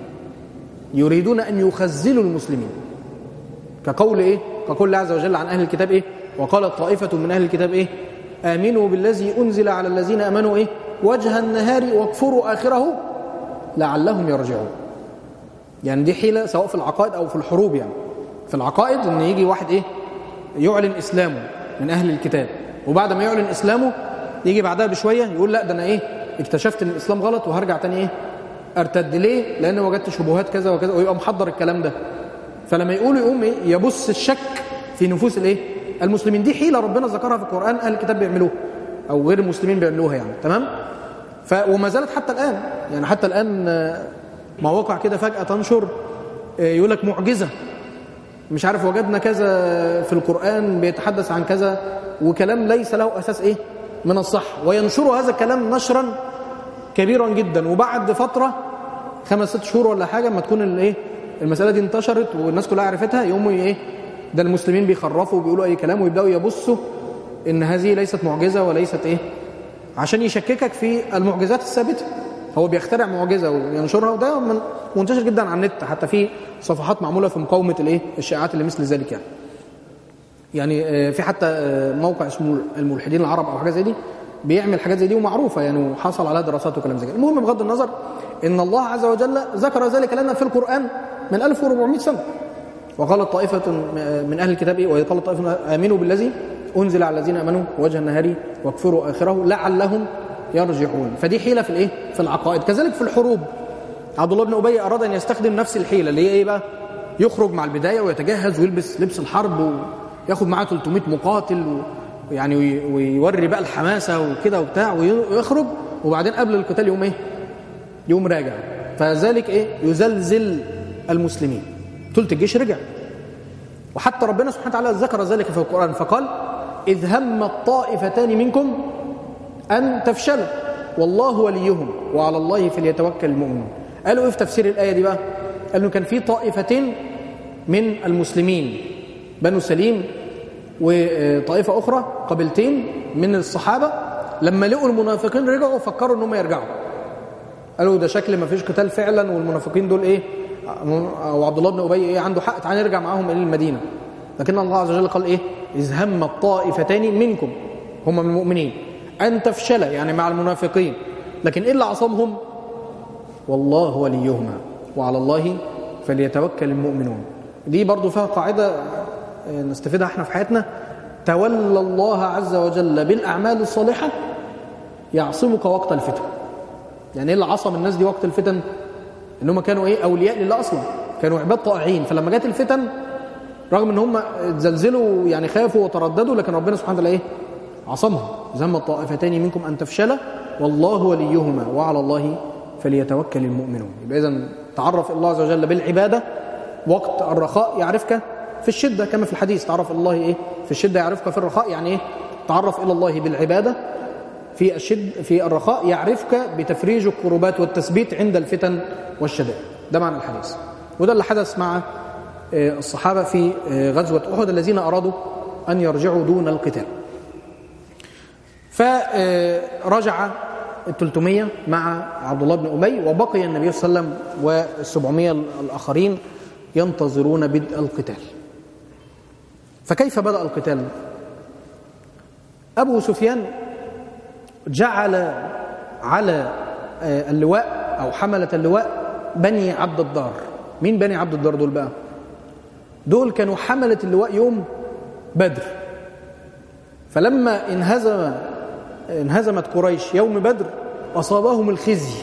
يريدون ان يخزلوا المسلمين كقول ايه كقول الله عز وجل عن اهل الكتاب ايه وقالت طائفه من اهل الكتاب ايه امنوا بالذي انزل على الذين امنوا ايه وجه النهار واكفروا اخره لعلهم يرجعون يعني دي حيله سواء في العقائد او في الحروب يعني في العقائد ان يجي واحد ايه يعلن اسلامه من اهل الكتاب وبعد ما يعلن اسلامه يجي بعدها بشويه يقول لا ده انا ايه اكتشفت ان الاسلام غلط وهرجع تاني ايه ارتد ليه لان وجدت شبهات كذا وكذا ويبقى محضر الكلام ده فلما يقول يقوم ايه يبص الشك في نفوس الايه المسلمين دي حيله ربنا ذكرها في القران اهل الكتاب بيعملوها او غير المسلمين بيعملوها يعني تمام ف وما زالت حتى الان يعني حتى الان مواقع كده فجاه تنشر يقول لك معجزه مش عارف وجدنا كذا في القرآن بيتحدث عن كذا وكلام ليس له أساس إيه من الصح وينشروا هذا الكلام نشرا كبيرا جدا وبعد فترة خمس ست شهور ولا حاجة ما تكون الايه المسألة دي انتشرت والناس كلها عرفتها يقوموا ايه ده المسلمين بيخرفوا وبيقولوا أي كلام ويبدأوا يبصوا إن هذه ليست معجزة وليست إيه عشان يشككك في المعجزات الثابتة هو بيخترع معجزة وينشرها وده من منتشر جدا على النت حتى في صفحات معمولة في مقاومة الايه الشائعات اللي مثل ذلك يعني يعني في حتى موقع اسمه الملحدين العرب او حاجه زي دي بيعمل حاجات زي دي ومعروفه يعني وحصل عليها دراسات وكلام زي كده المهم بغض النظر ان الله عز وجل ذكر ذلك لنا في القران من 1400 سنه وقالت طائفه من اهل الكتاب ايه وإذ قالت طائفه امنوا بالذي انزل على الذين امنوا وجه النهار واكفروا اخره لعلهم يرجعون فدي حيله في الايه في العقائد كذلك في الحروب عبد الله بن ابي اراد ان يستخدم نفس الحيله اللي هي ايه بقى يخرج مع البدايه ويتجهز ويلبس لبس الحرب وياخد معاه 300 مقاتل ويعني ويوري بقى الحماسه وكده وبتاع ويخرج وبعدين قبل القتال يوم ايه يوم راجع فذلك ايه يزلزل المسلمين ثلث الجيش رجع وحتى ربنا سبحانه وتعالى ذكر ذلك في القرآن فقال إذ هم الطائفتان منكم أن تفشلوا والله وليهم وعلى الله فليتوكل المؤمنون قالوا إيه في تفسير الآية دي بقى قالوا كان في طائفتين من المسلمين بنو سليم وطائفة أخرى قبيلتين من الصحابة لما لقوا المنافقين رجعوا فكروا أنهم يرجعوا قالوا ده شكل ما فيش قتال فعلا والمنافقين دول إيه او عبد الله بن ابي ايه عنده حق تعالى نرجع معاهم الى المدينه لكن الله عز وجل قال ايه اذ هم الطائفتان منكم هم من المؤمنين ان تفشل يعني مع المنافقين لكن ايه اللي عصمهم والله وليهما وعلى الله فليتوكل المؤمنون دي برضو فيها قاعده نستفيدها احنا في حياتنا تولى الله عز وجل بالاعمال الصالحه يعصمك وقت الفتن يعني ايه اللي عصم الناس دي وقت الفتن ان هم كانوا ايه اولياء لله اصلا كانوا عباد طائعين فلما جت الفتن رغم ان هم اتزلزلوا يعني خافوا وترددوا لكن ربنا سبحانه وتعالى ايه عصمهم ذم الطائفتين منكم ان تفشلا والله وليهما وعلى الله فليتوكل المؤمنون يبقى اذا تعرف الله عز وجل بالعباده وقت الرخاء يعرفك في الشده كما في الحديث تعرف الله ايه في الشده يعرفك في الرخاء يعني ايه تعرف الى الله بالعباده في الشد في الرخاء يعرفك بتفريج الكروبات والتثبيت عند الفتن والشدائد ده معنى الحديث وده اللي حدث مع الصحابة في غزوة أحد الذين أرادوا أن يرجعوا دون القتال فرجع التلتمية مع عبد الله بن أبي وبقي النبي صلى الله عليه وسلم والسبعمية الآخرين ينتظرون بدء القتال فكيف بدأ القتال أبو سفيان جعل على اللواء أو حملة اللواء بني عبد الدار مين بني عبد الدار دول بقى دول كانوا حملة اللواء يوم بدر فلما انهزم انهزمت قريش يوم بدر أصابهم الخزي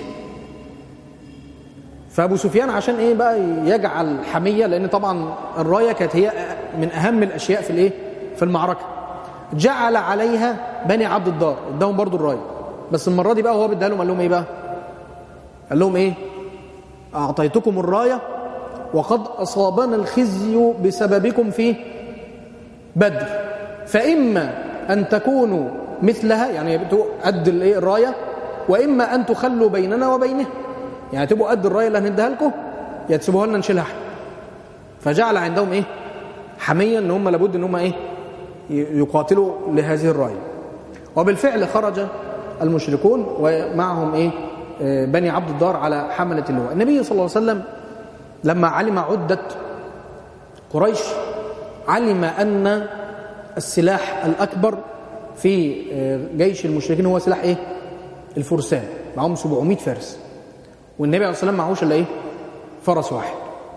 فأبو سفيان عشان إيه بقى يجعل حمية لأن طبعا الراية كانت هي من أهم الأشياء في الإيه في المعركة جعل عليها بني عبد الدار اداهم برضو الرايه بس المره دي بقى هو بدها لهم قال لهم ايه بقى قال لهم ايه اعطيتكم الرايه وقد اصابنا الخزي بسببكم في بدر فاما ان تكونوا مثلها يعني قد الايه الرايه واما ان تخلوا بيننا وبينه يعني تبقوا قد الرايه اللي هنديها لكم يا تسيبوها لنا نشيلها احنا فجعل عندهم ايه حميا ان هم لابد ان هم ايه يقاتلوا لهذه الرايه وبالفعل خرج المشركون ومعهم ايه بني عبد الدار على حمله اللواء النبي صلى الله عليه وسلم لما علم عده قريش علم ان السلاح الاكبر في جيش المشركين هو سلاح ايه الفرسان معهم 700 فارس والنبي عليه الصلاه والسلام معهوش الا ايه فرس واحد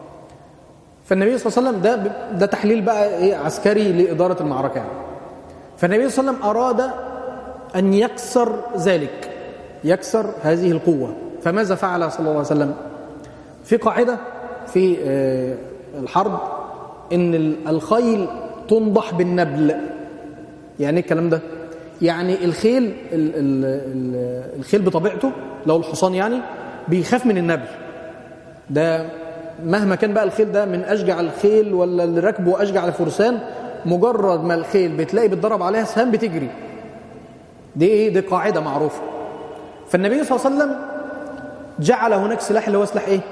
فالنبي صلى الله عليه وسلم ده ده تحليل بقى ايه عسكري لاداره المعركه يعني. فالنبي صلى الله عليه وسلم اراد ان يكسر ذلك يكسر هذه القوه فماذا فعل صلى الله عليه وسلم في قاعده في الحرب ان الخيل تنضح بالنبل يعني ايه الكلام ده يعني الخيل ال ال ال الخيل بطبيعته لو الحصان يعني بيخاف من النبل ده مهما كان بقى الخيل ده من اشجع الخيل ولا اللي راكبه اشجع الفرسان مجرد ما الخيل بتلاقي بتضرب عليها سهام بتجري دي ايه دي قاعده معروفه فالنبي صلى الله عليه وسلم جعل هناك سلاح اللي هو سلاح ايه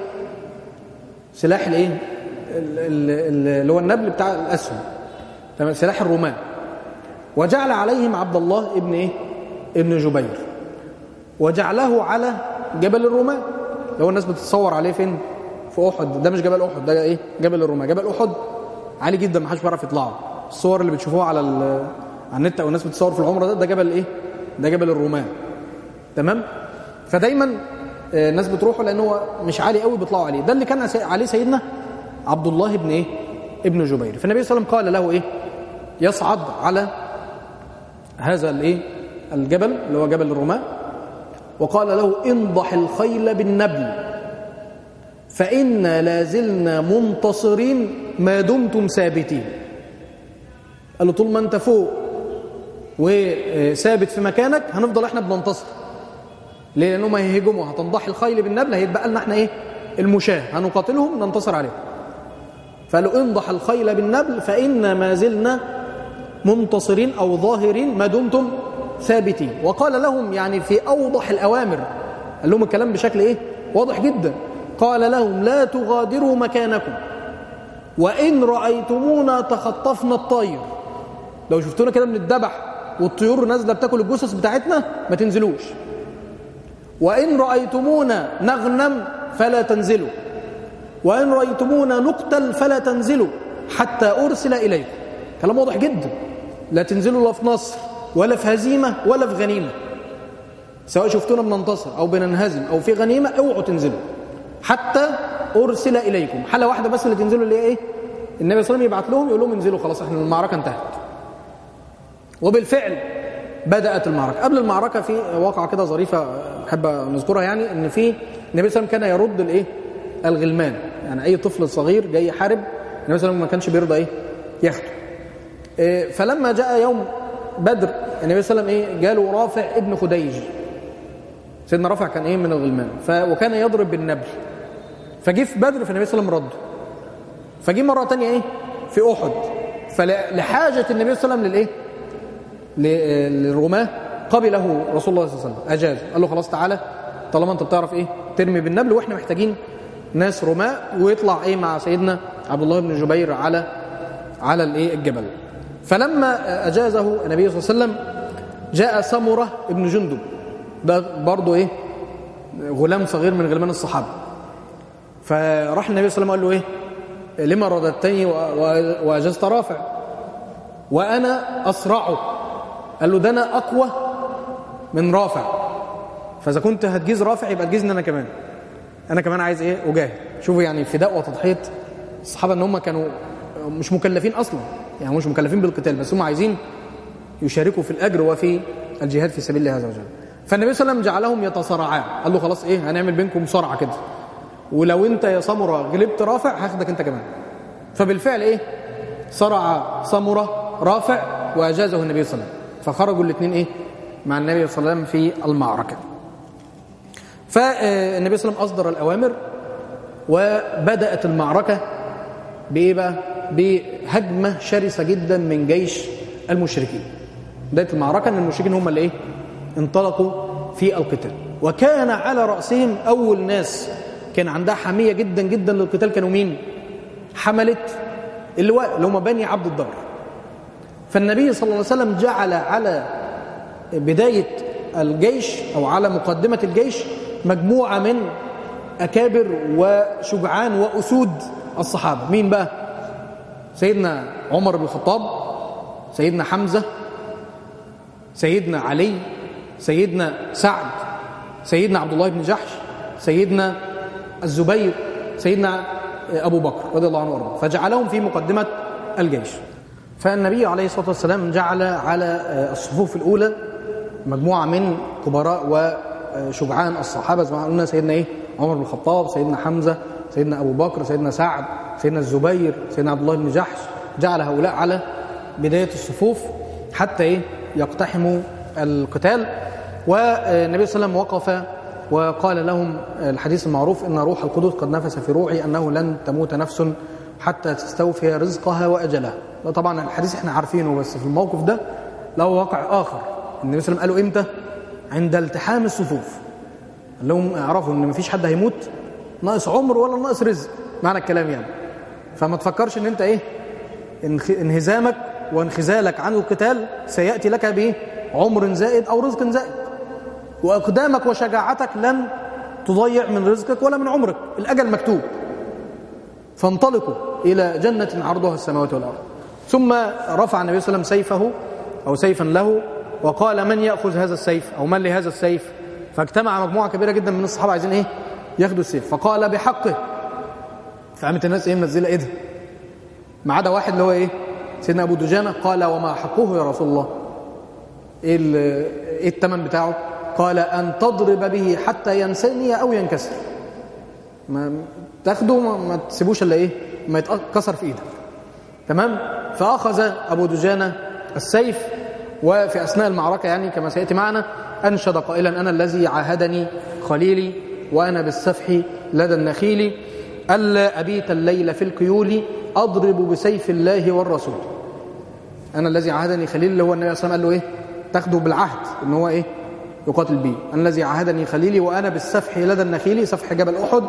سلاح الايه اللي هو النبل بتاع الاسهم تمام سلاح الرومان وجعل عليهم عبد الله ابن ايه ابن جبير وجعله على جبل الرومان لو الناس بتتصور عليه فين في احد ده مش جبل احد ده ايه جبل الرومان جبل احد عالي جدا ما حدش بيعرف يطلعه الصور اللي بتشوفوها على على النت او الناس بتصور في العمره ده ده جبل ايه ده جبل الرومان تمام فدايما آه، الناس بتروحوا لان هو مش عالي قوي بيطلعوا عليه ده اللي كان عليه سيدنا عبد الله بن ايه ابن جبير فالنبي صلى الله عليه وسلم قال له ايه يصعد على هذا الايه الجبل اللي هو جبل الرومان وقال له انضح الخيل بالنبل فإنا لازلنا منتصرين ما دمتم ثابتين قال له طول ما انت فوق وثابت في مكانك هنفضل احنا بننتصر ليه لانهم هيهجموا هتنضح الخيل بالنبل هيتبقى لنا احنا ايه المشاه هنقاتلهم ننتصر عليهم فقالوا انضح الخيل بالنبل فإنا ما زلنا منتصرين أو ظاهرين ما دمتم ثابتين وقال لهم يعني في أوضح الأوامر قال لهم الكلام بشكل إيه واضح جدا قال لهم لا تغادروا مكانكم وإن رأيتمونا تخطفنا الطير لو شفتونا كده بنتذبح والطيور نازله بتاكل الجثث بتاعتنا ما تنزلوش وإن رأيتمونا نغنم فلا تنزلوا وإن رأيتمونا نقتل فلا تنزلوا حتى أرسل إليكم كلام واضح جدا لا تنزلوا لا في نصر ولا في هزيمة ولا في غنيمة سواء شفتونا بننتصر أو بننهزم أو في غنيمة اوعوا تنزلوا حتى أرسل إليكم حالة واحدة بس اللي تنزلوا اللي هي إيه النبي صلى الله عليه وسلم يبعت لهم يقول لهم انزلوا خلاص احنا المعركة انتهت وبالفعل بدأت المعركة قبل المعركة في واقعة كده ظريفة أحب نذكرها يعني إن في النبي صلى الله عليه وسلم كان يرد الإيه الغلمان يعني أي طفل صغير جاي يحارب النبي صلى الله عليه وسلم ما كانش بيرضى إيه ياخده إيه فلما جاء يوم بدر النبي صلى الله عليه وسلم إيه جاله رافع ابن خديج سيدنا رافع كان إيه من الغلمان ف وكان يضرب بالنبل فجه في بدر فالنبي صلى الله عليه وسلم رده فجه مرة تانية إيه في أحد فلحاجة النبي صلى الله عليه وسلم للإيه للرماة قبله رسول الله صلى الله عليه وسلم أجاز قال له خلاص تعالى طالما أنت بتعرف إيه ترمي بالنبل وإحنا محتاجين ناس رماة ويطلع إيه مع سيدنا عبد الله بن جبير على على الإيه الجبل فلما أجازه النبي صلى الله عليه وسلم جاء سمرة ابن جندب ده برضه إيه غلام صغير من غلمان الصحابة فراح النبي صلى الله عليه وسلم قال له إيه لما رددتني وأجزت رافع وأنا أسرعه قال له ده أنا أقوى من رافع فإذا كنت هتجيز رافع يبقى تجيزني أنا كمان أنا كمان عايز إيه أجاهد شوفوا يعني فداء وتضحية الصحابة إن هم كانوا مش مكلفين أصلا يعني مش مكلفين بالقتال بس هم عايزين يشاركوا في الأجر وفي الجهاد في سبيل الله عز وجل فالنبي صلى الله عليه وسلم جعلهم يتصارعان قال له خلاص إيه هنعمل بينكم صرعة كده ولو أنت يا سمرة غلبت رافع هاخدك أنت كمان فبالفعل إيه صرع سمرة رافع وأجازه النبي صلى الله عليه وسلم فخرجوا الاثنين إيه مع النبي صلى الله عليه وسلم في المعركة فالنبي صلى الله عليه وسلم أصدر الأوامر وبدأت المعركة بإيه بقى؟ بهجمة شرسة جدا من جيش المشركين بداية المعركة أن المشركين هم اللي إيه؟ انطلقوا في القتال وكان على رأسهم أول ناس كان عندها حمية جدا جدا للقتال كانوا مين؟ حملة اللواء اللي هم بني عبد الدار فالنبي صلى الله عليه وسلم جعل على بداية الجيش أو على مقدمة الجيش مجموعة من أكابر وشجعان وأسود الصحابة مين بقى؟ سيدنا عمر بن الخطاب سيدنا حمزة سيدنا علي سيدنا سعد سيدنا عبد الله بن جحش سيدنا الزبير سيدنا أبو بكر رضي الله عنه وارضاه فجعلهم في مقدمة الجيش فالنبي عليه الصلاة والسلام جعل على الصفوف الأولى مجموعة من كبراء وشجعان الصحابة زي ما قلنا سيدنا إيه عمر بن الخطاب سيدنا حمزة سيدنا أبو بكر سيدنا سعد سيدنا الزبير سيدنا عبد الله بن جحش جعل هؤلاء على بداية الصفوف حتى إيه يقتحموا القتال والنبي صلى الله عليه وسلم وقف وقال لهم الحديث المعروف إن روح القدس قد نفس في روعي أنه لن تموت نفس حتى تستوفي رزقها وأجلها ده طبعا الحديث احنا عارفينه بس في الموقف ده له واقع آخر النبي صلى الله عليه وسلم قالوا إمتى عند التحام الصفوف قال لهم اعرفوا ان مفيش حد هيموت ناقص عمر ولا ناقص رزق معنى الكلام يعني فما تفكرش ان انت ايه انهزامك وانخزالك عن القتال سيأتي لك بايه عمر زائد او رزق زائد واقدامك وشجاعتك لن تضيع من رزقك ولا من عمرك الاجل مكتوب فانطلقوا الى جنه عرضها السماوات والارض ثم رفع النبي صلى الله عليه وسلم سيفه او سيفا له وقال من يأخذ هذا السيف أو من لهذا السيف فاجتمع مجموعة كبيرة جدا من الصحابة عايزين إيه ياخدوا السيف فقال بحقه فقامت الناس إيه منزلة إيدها ما عدا واحد اللي هو إيه سيدنا أبو دجانة قال وما حقه يا رسول الله إيه, إيه الثمن بتاعه قال أن تضرب به حتى ينسني أو ينكسر ما تاخده ما تسيبوش إلا إيه ما يتكسر في إيدك تمام فأخذ أبو دجانة السيف وفي أثناء المعركة يعني كما سيأتي معنا أنشد قائلا أنا الذي عاهدني خليلي وأنا بالسفح لدى النخيل ألا أبيت الليل في الكيول أضرب بسيف الله والرسول أنا الذي عاهدني خليل اللي هو النبي صلى الله عليه وسلم قال له إيه تاخده بالعهد إن هو إيه يقاتل به أنا الذي عاهدني خليلي وأنا بالسفح لدى النخيل سفح جبل أحد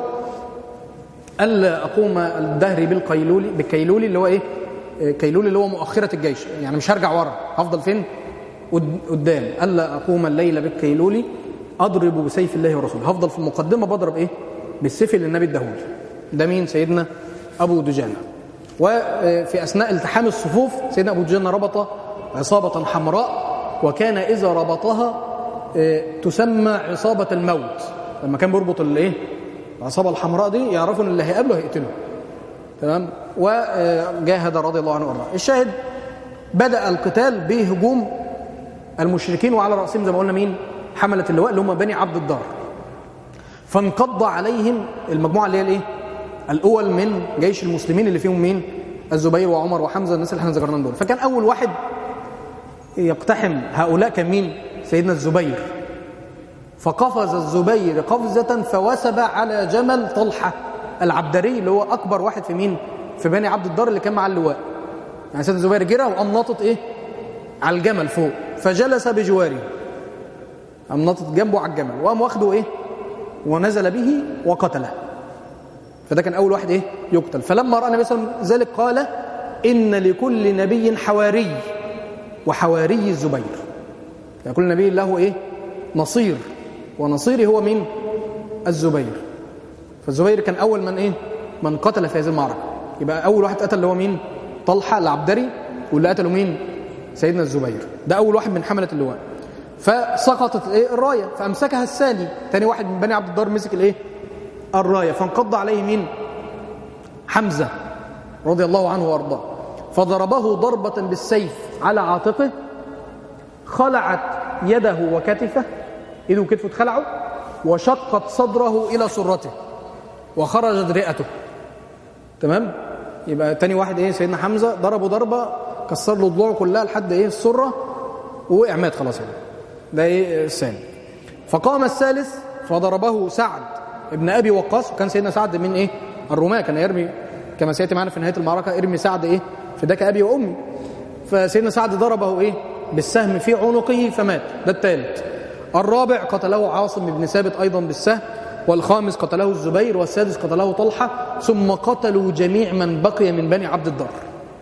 ألا أقوم الدهر بالقيلول بالكيلول اللي هو إيه كيلول اللي هو مؤخرة الجيش يعني مش هرجع ورا هفضل فين قدام ألا أقوم الليل بالكيلول أضرب بسيف الله ورسوله هفضل في المقدمة بضرب إيه بالسيف اللي النبي اداهولي ده مين سيدنا أبو دجانة وفي أثناء التحام الصفوف سيدنا أبو دجانة ربط عصابة حمراء وكان إذا ربطها تسمى عصابة الموت لما كان بيربط الايه العصابة الحمراء دي يعرفوا ان اللي هيقابله هيقتله تمام وجاهد رضي الله عنه وارضاه الشاهد بدأ القتال بهجوم المشركين وعلى رأسهم زي ما قلنا مين حملة اللواء اللي هم بني عبد الدار فانقض عليهم المجموعة اللي هي الايه الأول من جيش المسلمين اللي فيهم مين الزبير وعمر وحمزة الناس اللي احنا ذكرناهم دول فكان أول واحد يقتحم هؤلاء كان مين سيدنا الزبير فقفز الزبير قفزة فوسب على جمل طلحة العبدري اللي هو أكبر واحد في مين في بني عبد الدار اللي كان مع اللواء يعني سيدنا الزبير جرى وقام ناطط إيه على الجمل فوق فجلس بجواره قام ناطط جنبه على الجمل وقام واخده إيه ونزل به وقتله فده كان أول واحد إيه يقتل فلما رأى النبي صلى الله عليه وسلم ذلك قال إن لكل نبي حواري وحواري الزبير يعني كل نبي له إيه نصير ونصيري هو مين الزبير فالزبير كان أول من إيه من قتل في هذه المعركة يبقى أول واحد قتل اللي هو مين طلحة العبدري واللي قتله مين سيدنا الزبير ده أول واحد من حملة اللواء فسقطت الايه الرايه فامسكها الثاني ثاني واحد من بني عبد الدار مسك الايه الرايه فانقض عليه مين حمزه رضي الله عنه وارضاه فضربه ضربه بالسيف على عاتقه خلعت يده وكتفه ايده وكتفه اتخلعوا وشقت صدره الى سرته وخرجت رئته تمام يبقى تاني واحد ايه سيدنا حمزه ضربه ضربه كسر له ضلوعه كلها لحد ايه السره ووقع مات خلاص يعني ده ايه الثاني فقام الثالث فضربه سعد ابن ابي وقاص وكان سيدنا سعد من ايه الرماة كان يرمي كما سياتي معنا في نهايه المعركه ارمي سعد ايه فداك ابي وامي فسيدنا سعد ضربه ايه بالسهم في عنقه فمات ده الثالث الرابع قتله عاصم بن ثابت ايضا بالسهم والخامس قتله الزبير والسادس قتله طلحه ثم قتلوا جميع من بقي من بني عبد الدار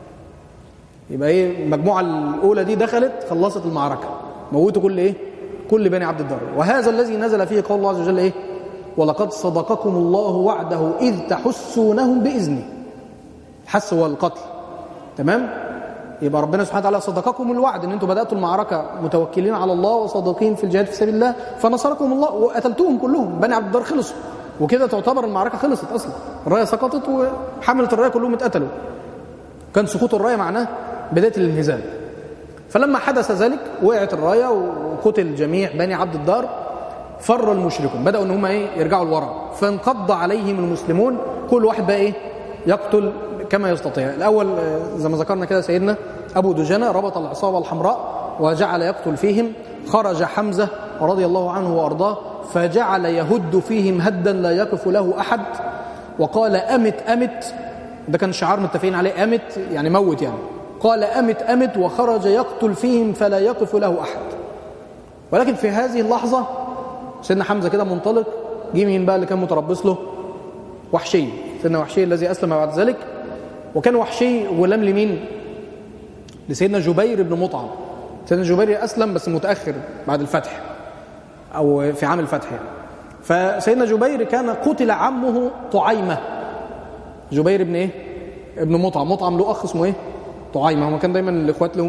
يبقى ايه المجموعه الاولى دي دخلت خلصت المعركه موتوا كل ايه كل بني عبد الدار وهذا الذي نزل فيه قول الله عز وجل ايه ولقد صدقكم الله وعده اذ تحسونهم باذنه الحس هو القتل تمام يبقى ربنا سبحانه وتعالى صدقكم الوعد ان انتم بداتوا المعركه متوكلين على الله وصادقين في الجهاد في سبيل الله فنصركم الله وقتلتوهم كلهم بني عبد الدار خلصوا وكده تعتبر المعركه خلصت اصلا الرايه سقطت وحمله الرايه كلهم اتقتلوا كان سقوط الرايه معناه بدايه الانهزام فلما حدث ذلك وقعت الرايه وقتل جميع بني عبد الدار فر المشركون بداوا ان هم ايه يرجعوا لورا فانقض عليهم المسلمون كل واحد بقى ايه يقتل كما يستطيع الاول زي ما ذكرنا كده سيدنا ابو دجانه ربط العصابه الحمراء وجعل يقتل فيهم خرج حمزه رضي الله عنه وارضاه فجعل يهد فيهم هدا لا يقف له احد وقال امت امت ده كان شعار متفقين عليه امت يعني موت يعني قال أمت أمت وخرج يقتل فيهم فلا يقف له أحد ولكن في هذه اللحظة سيدنا حمزة كده منطلق جه مين بقى اللي كان متربص له وحشي سيدنا وحشي الذي أسلم بعد ذلك وكان وحشي غلام لمين لسيدنا جبير بن مطعم سيدنا جبير أسلم بس متأخر بعد الفتح أو في عام الفتح يعني فسيدنا جبير كان قتل عمه طعيمة جبير بن إيه ابن مطعم مطعم له أخ اسمه إيه طعيمة هو كان دايما الإخوات لهم إيه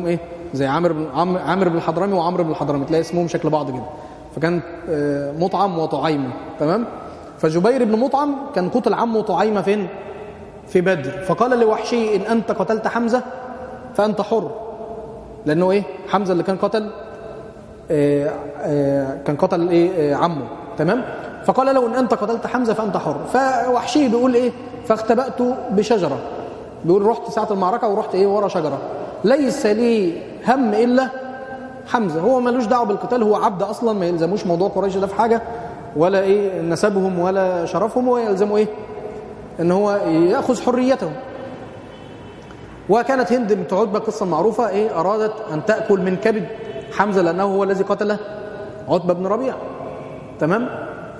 زي عامر بن عم- عامر بن الحضرمي وعمرو بن الحضرمي تلاقي اسمهم شكل بعض كده فكان آه، مطعم وطعيمه تمام فجبير بن مطعم كان قتل عمه طعيمه فين في بدر فقال لوحشي ان انت قتلت حمزه فانت حر لانه ايه حمزه اللي كان قتل آه، آه، كان قتل ايه آه، عمه تمام فقال له ان انت قتلت حمزه فانت حر فوحشي بيقول ايه فاختبأت بشجره بيقول رحت ساعه المعركه ورحت ايه ورا شجره ليس لي هم الا حمزه هو ملوش دعوه بالقتال هو عبد اصلا ما يلزموش موضوع قريش ده في حاجه ولا ايه نسبهم ولا شرفهم هو يلزمه ايه ان هو ياخذ حريته وكانت هند بنت عتبة قصة معروفة إيه أرادت أن تأكل من كبد حمزة لأنه هو الذي قتله عتبة بن ربيع تمام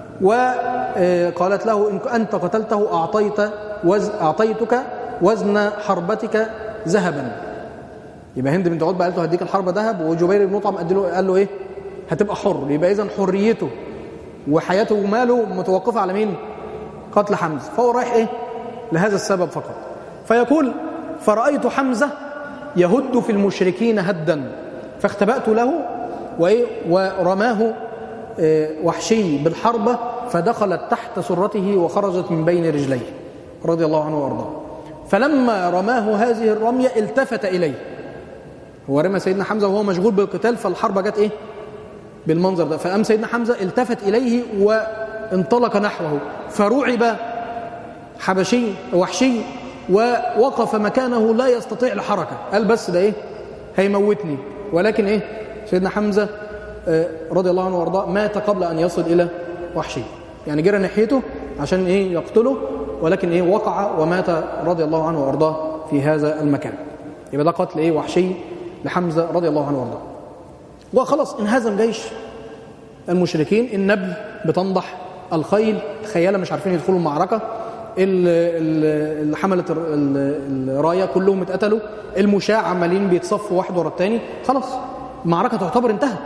وقالت له إن أنت قتلته أعطيت وز أعطيتك وزن حربتك ذهبا يبقى هند بنت عتبة قالت له هديك الحربة ذهب وجبير بن مطعم قال له, قال له إيه هتبقى حر يبقى إذا حريته وحياته وماله متوقفة على مين قتل حمزة فهو رايح إيه لهذا السبب فقط فيقول فرأيت حمزة يهد في المشركين هدا فاختبأت له وإيه ورماه آه، وحشي بالحربة فدخلت تحت سرته وخرجت من بين رجليه رضي الله عنه وارضاه فلما رماه هذه الرمية التفت إليه هو رمى سيدنا حمزة وهو مشغول بالقتال فالحربة جت إيه بالمنظر ده فقام سيدنا حمزة التفت إليه وانطلق نحوه فرعب حبشي وحشي ووقف مكانه لا يستطيع الحركة قال بس ده ايه هيموتني ولكن ايه سيدنا حمزة آه، رضي الله عنه وارضاه مات قبل ان يصل الى وحشي يعني جرى ناحيته عشان ايه يقتله ولكن ايه وقع ومات رضي الله عنه وارضاه في هذا المكان يبقى ده قتل ايه وحشي لحمزة رضي الله عنه وارضاه وخلاص انهزم جيش المشركين النبل بتنضح الخيل خيالة مش عارفين يدخلوا المعركة ال- ال- اللي حملت الر- ال- الراية كلهم اتقتلوا المشاع عمالين بيتصفوا واحد ورا التاني خلاص المعركة تعتبر انتهت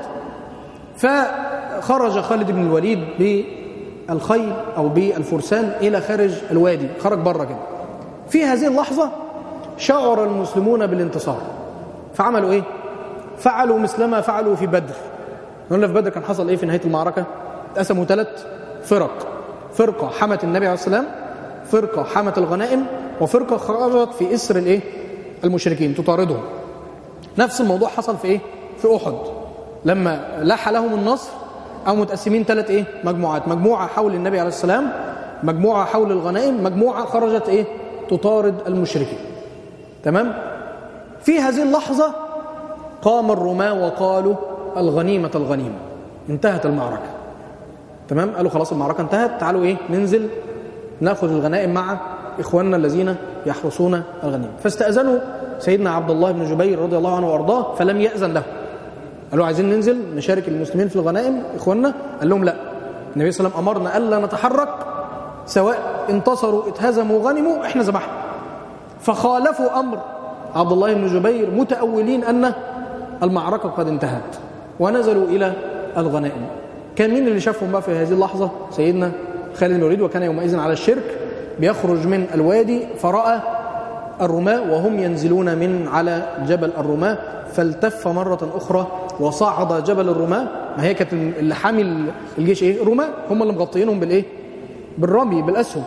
فخرج خالد بن الوليد بالخيل أو بالفرسان إلى خارج الوادي خرج بره كده في هذه اللحظة شعر المسلمون بالانتصار فعملوا إيه؟ فعلوا مثلما فعلوا في بدر قلنا في بدر كان حصل إيه في نهاية المعركة؟ اتقسموا ثلاث فرق فرقة حمت النبي عليه السلام فرقة حمت الغنائم وفرقة خرجت في إسر الإيه؟ المشركين تطاردهم نفس الموضوع حصل في إيه؟ في أحد لما لاح لهم النصر أو متقسمين ثلاث إيه؟ مجموعات مجموعة حول النبي عليه السلام مجموعة حول الغنائم مجموعة خرجت إيه؟ تطارد المشركين تمام؟ في هذه اللحظة قام الرماة وقالوا الغنيمة الغنيمة انتهت المعركة تمام قالوا خلاص المعركة انتهت تعالوا ايه ننزل ناخذ الغنائم مع اخواننا الذين يحرسون الغنيمة فاستأذنوا سيدنا عبد الله بن جبير رضي الله عنه وارضاه فلم يأذن له قالوا عايزين ننزل نشارك المسلمين في الغنائم اخواننا قال لهم لا النبي صلى الله عليه وسلم امرنا الا نتحرك سواء انتصروا اتهزموا غنموا احنا ذبحنا فخالفوا امر عبد الله بن جبير متأولين ان المعركة قد انتهت ونزلوا الى الغنائم كان مين اللي شافهم بقى في هذه اللحظة سيدنا خالد بن الوليد وكان يومئذ على الشرك بيخرج من الوادي فرأى الرماة وهم ينزلون من على جبل الرماة فالتف مرة أخرى وصعد جبل الرماة ما هي كانت اللي حامل الجيش إيه؟ رماة هم اللي مغطيينهم بالإيه؟ بالرمي بالأسهم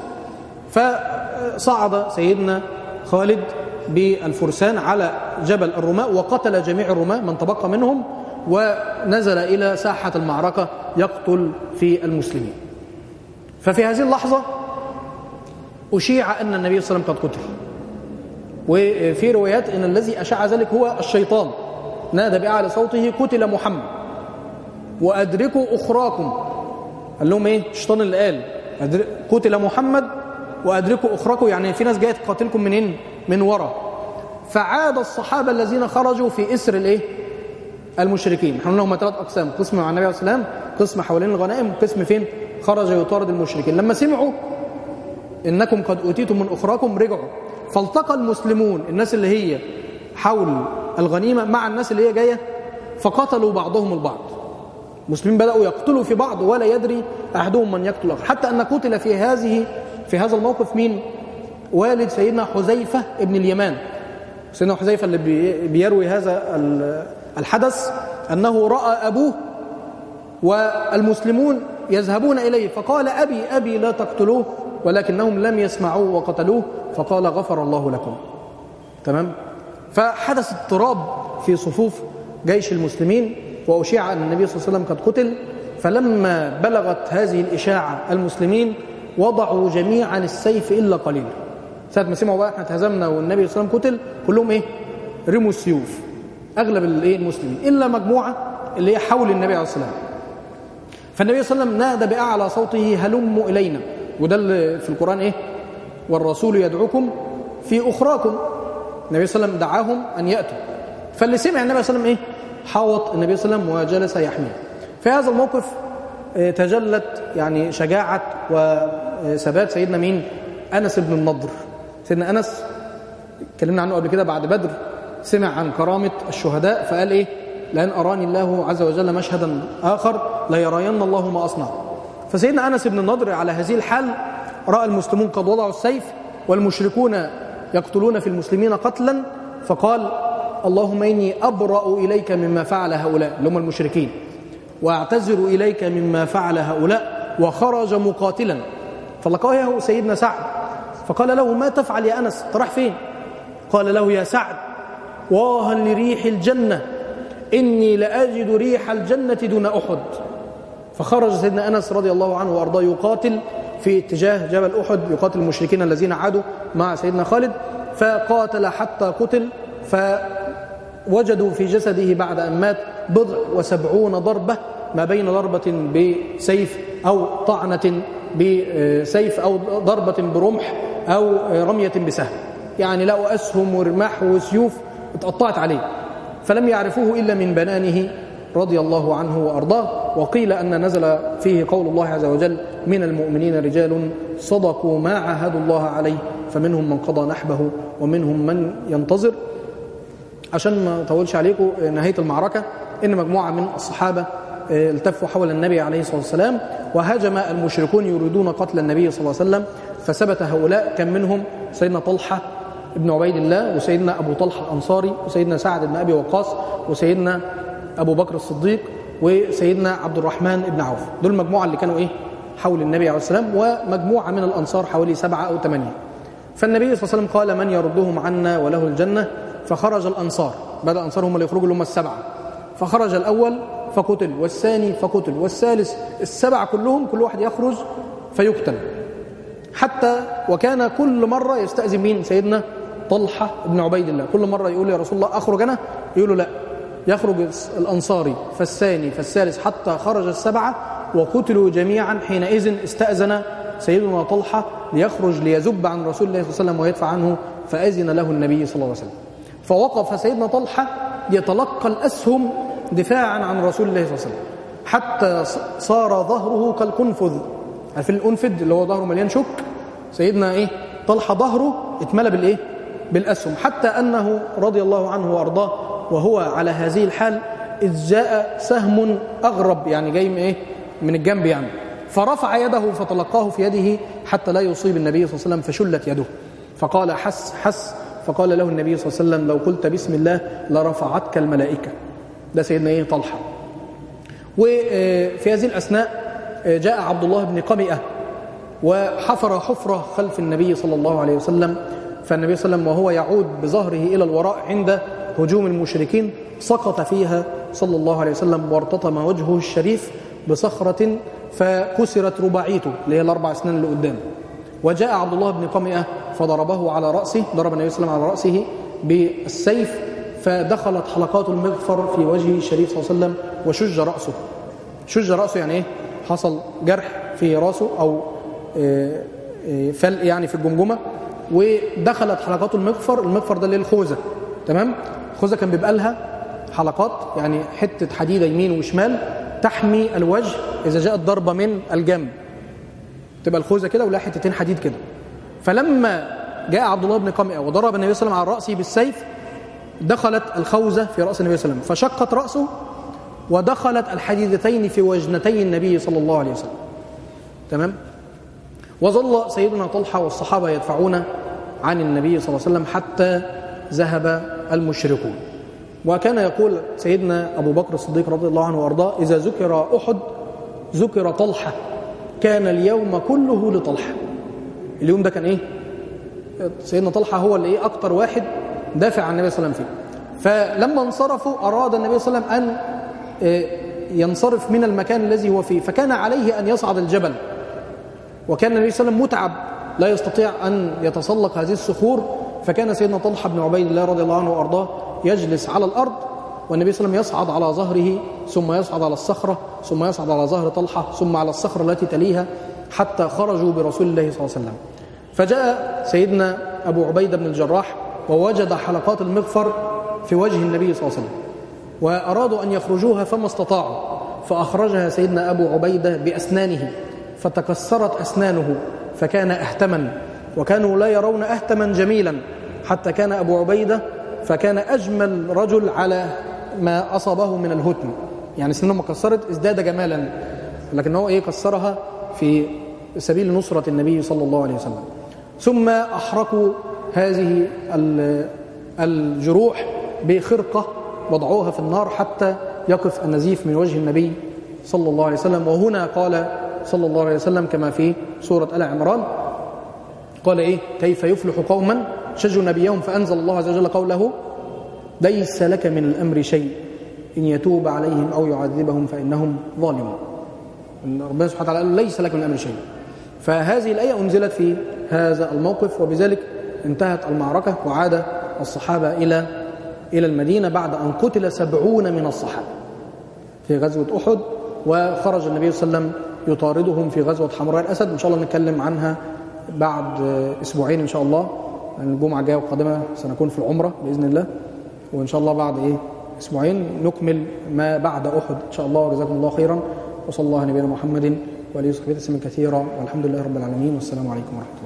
فصعد سيدنا خالد بالفرسان على جبل الرماة وقتل جميع الرماة من تبقى منهم ونزل إلى ساحة المعركة يقتل في المسلمين ففي هذه اللحظة أشيع أن النبي صلى الله عليه وسلم قد قتل وفي روايات أن الذي أشاع ذلك هو الشيطان نادى بأعلى صوته قتل محمد وأدركوا أخراكم قال لهم إيه الشيطان اللي قال أدر- قتل محمد وأدركوا أخراكم يعني في ناس جاية تقاتلكم منين من ورا فعاد الصحابة الذين خرجوا في إسر الإيه المشركين احنا قلنا هم ثلاث اقسام قسم مع النبي عليه السلام قسم حوالين الغنائم قسم فين خرج يطارد المشركين لما سمعوا انكم قد اوتيتم من اخراكم رجعوا فالتقى المسلمون الناس اللي هي حول الغنيمه مع الناس اللي هي جايه فقتلوا بعضهم البعض المسلمين بداوا يقتلوا في بعض ولا يدري احدهم من يقتل الاخر حتى ان قتل في هذه في هذا الموقف مين والد سيدنا حذيفه ابن اليمان سيدنا حذيفة اللي بيروي هذا الحدث أنه رأى أبوه والمسلمون يذهبون إليه فقال أبي أبي لا تقتلوه ولكنهم لم يسمعوه وقتلوه فقال غفر الله لكم تمام فحدث اضطراب في صفوف جيش المسلمين وأشيع أن النبي صلى الله عليه وسلم قد قتل فلما بلغت هذه الإشاعة المسلمين وضعوا جميعا السيف إلا قليلا ساعة ما سمعوا بقى احنا اتهزمنا والنبي صلى الله عليه وسلم قتل كلهم ايه رموا السيوف أغلب الايه المسلمين إلا مجموعة اللي هي حول النبي عليه الصلاة والسلام فالنبي صلى الله عليه وسلم نادى بأعلى صوته هلموا إلينا وده اللي في القرآن إيه والرسول يدعوكم في أخراكم النبي صلى الله عليه وسلم دعاهم أن يأتوا فاللي سمع النبي صلى الله عليه وسلم إيه حاوط النبي صلى الله عليه وسلم وجلس يحميه في هذا الموقف تجلت يعني شجاعة وثبات سيدنا مين أنس بن النضر سيدنا أنس اتكلمنا عنه قبل كده بعد بدر سمع عن كرامة الشهداء فقال إيه لأن أراني الله عز وجل مشهدا آخر ليرين الله ما أصنع فسيدنا أنس بن النضر على هذه الحال رأى المسلمون قد وضعوا السيف والمشركون يقتلون في المسلمين قتلا فقال اللهم إني أبرأ إليك مما فعل هؤلاء اللي هم المشركين وأعتذر إليك مما فعل هؤلاء وخرج مقاتلا فلقاه سيدنا سعد فقال له ما تفعل يا أنس تروح فين قال له يا سعد واها لريح الجنة إني لأجد ريح الجنة دون أحد فخرج سيدنا أنس رضي الله عنه وأرضاه يقاتل في اتجاه جبل أحد يقاتل المشركين الذين عادوا مع سيدنا خالد فقاتل حتى قتل فوجدوا في جسده بعد أن مات بضع وسبعون ضربة ما بين ضربة بسيف أو طعنة بسيف أو ضربة برمح أو رمية بسهم يعني لقوا أسهم ورماح وسيوف اتقطعت عليه فلم يعرفوه إلا من بنانه رضي الله عنه وأرضاه وقيل أن نزل فيه قول الله عز وجل من المؤمنين رجال صدقوا ما عاهدوا الله عليه فمنهم من قضى نحبه ومنهم من ينتظر عشان ما أطولش عليكم نهاية المعركة إن مجموعة من الصحابة التفوا حول النبي عليه الصلاة والسلام وهاجم المشركون يريدون قتل النبي صلى الله عليه وسلم فثبت هؤلاء كان منهم سيدنا طلحة ابن عبيد الله وسيدنا أبو طلحة الأنصاري وسيدنا سعد بن أبي وقاص وسيدنا أبو بكر الصديق وسيدنا عبد الرحمن بن عوف دول المجموعة اللي كانوا إيه حول النبي عليه السلام ومجموعة من الأنصار حوالي سبعة أو ثمانية فالنبي صلى الله عليه وسلم قال من يردهم عنا وله الجنة فخرج الأنصار بدأ الأنصار هم اللي يخرجوا اللي هم السبعة فخرج الأول فقتل والثاني فقتل والثالث السبعة كلهم كل واحد يخرج فيقتل حتى وكان كل مرة يستأذن مين سيدنا طلحة بن عبيد الله كل مرة يقول يا رسول الله أخرج أنا يقول له لا يخرج الأنصاري فالثاني فالثالث حتى خرج السبعة وقتلوا جميعا حينئذ استأذن سيدنا طلحة ليخرج ليزب عن رسول الله صلى الله عليه وسلم ويدفع عنه فأذن له النبي صلى الله عليه وسلم فوقف سيدنا طلحة يتلقى الأسهم دفاعا عن رسول الله صلى الله عليه وسلم حتى صار ظهره كالقنفذ عارفين الأنفد اللي هو ظهره مليان شك سيدنا إيه طلحة ظهره اتملى بالإيه بالأسهم حتى أنه رضي الله عنه وأرضاه وهو على هذه الحال إذ جاء سهم أغرب يعني جاي من إيه من الجنب يعني فرفع يده فتلقاه في يده حتى لا يصيب النبي صلى الله عليه وسلم فشلت يده فقال حس حس فقال له النبي صلى الله عليه وسلم لو قلت بسم الله لرفعتك الملائكة ده سيدنا إيه طلحة وفي هذه الأثناء جاء عبد الله بن قمئة وحفر حفرة خلف النبي صلى الله عليه وسلم فالنبي صلى الله عليه وسلم وهو يعود بظهره إلى الوراء عند هجوم المشركين سقط فيها صلى الله عليه وسلم وارتطم وجهه الشريف بصخرة فكسرت رباعيته اللي هي الأربع سنين اللي قدام وجاء عبد الله بن قمئة فضربه على رأسه ضرب النبي صلى الله عليه وسلم على رأسه بالسيف فدخلت حلقات المغفر في وجهه الشريف صلى الله عليه وسلم وشج رأسه شج رأسه يعني ايه حصل جرح في رأسه أو فل يعني في الجمجمة ودخلت حلقات المغفر المغفر ده اللي الخوذة تمام الخوذة كان بيبقى لها حلقات يعني حتة حديدة يمين وشمال تحمي الوجه إذا جاءت ضربة من الجنب تبقى الخوذة كده ولها حتتين حديد كده فلما جاء عبد الله بن قمئة وضرب النبي صلى الله عليه وسلم على رأسه بالسيف دخلت الخوذة في رأس النبي صلى الله عليه وسلم فشقت رأسه ودخلت الحديدتين في وجنتي النبي صلى الله عليه وسلم تمام وظل سيدنا طلحة والصحابة يدفعون عن النبي صلى الله عليه وسلم حتى ذهب المشركون وكان يقول سيدنا أبو بكر الصديق رضي الله عنه وأرضاه إذا ذكر أحد ذكر طلحة كان اليوم كله لطلحة اليوم ده كان إيه؟ سيدنا طلحة هو اللي إيه أكتر واحد دافع عن النبي صلى الله عليه وسلم فيه فلما انصرفوا أراد النبي صلى الله عليه وسلم أن ينصرف من المكان الذي هو فيه فكان عليه أن يصعد الجبل وكان النبي صلى الله عليه وسلم متعب لا يستطيع أن يتسلق هذه الصخور فكان سيدنا طلحة بن عبيد الله رضي الله عنه وأرضاه يجلس على الأرض والنبي صلى الله عليه وسلم يصعد على ظهره ثم يصعد على الصخرة ثم يصعد على ظهر طلحة ثم على الصخرة التي تليها حتى خرجوا برسول الله صلى الله عليه وسلم فجاء سيدنا أبو عبيدة بن الجراح ووجد حلقات المغفر في وجه النبي صلى الله عليه وسلم وأرادوا أن يخرجوها فما استطاعوا فأخرجها سيدنا أبو عبيدة بأسنانه فتكسرت أسنانه فكان أهتما وكانوا لا يرون أهتما جميلا حتى كان أبو عبيدة فكان أجمل رجل على ما أصابه من الهتم يعني سنه ما كسرت ازداد جمالا لكن هو إيه كسرها في سبيل نصرة النبي صلى الله عليه وسلم ثم أحرقوا هذه الجروح بخرقة وضعوها في النار حتى يقف النزيف من وجه النبي صلى الله عليه وسلم وهنا قال صلى الله عليه وسلم كما في سورة آل عمران قال إيه كيف يفلح قوما شجوا نبيهم فأنزل الله عز وجل قوله ليس لك من الأمر شيء إن يتوب عليهم أو يعذبهم فإنهم ظالمون ربنا سبحانه وتعالى قال ليس لك من الأمر شيء فهذه الآية أنزلت في هذا الموقف وبذلك انتهت المعركة وعاد الصحابة إلى إلى المدينة بعد أن قتل سبعون من الصحابة في غزوة أحد وخرج النبي صلى الله عليه وسلم يطاردهم في غزوة حمراء الأسد إن شاء الله نتكلم عنها بعد أسبوعين إن شاء الله الجمعة الجاية القادمة سنكون في العمرة بإذن الله وإن شاء الله بعد إيه أسبوعين نكمل ما بعد أحد إن شاء الله وجزاكم الله خيرا وصلى الله على نبينا محمد وعلى آله وصحبه وسلم كثيرا والحمد لله رب العالمين والسلام عليكم ورحمة الله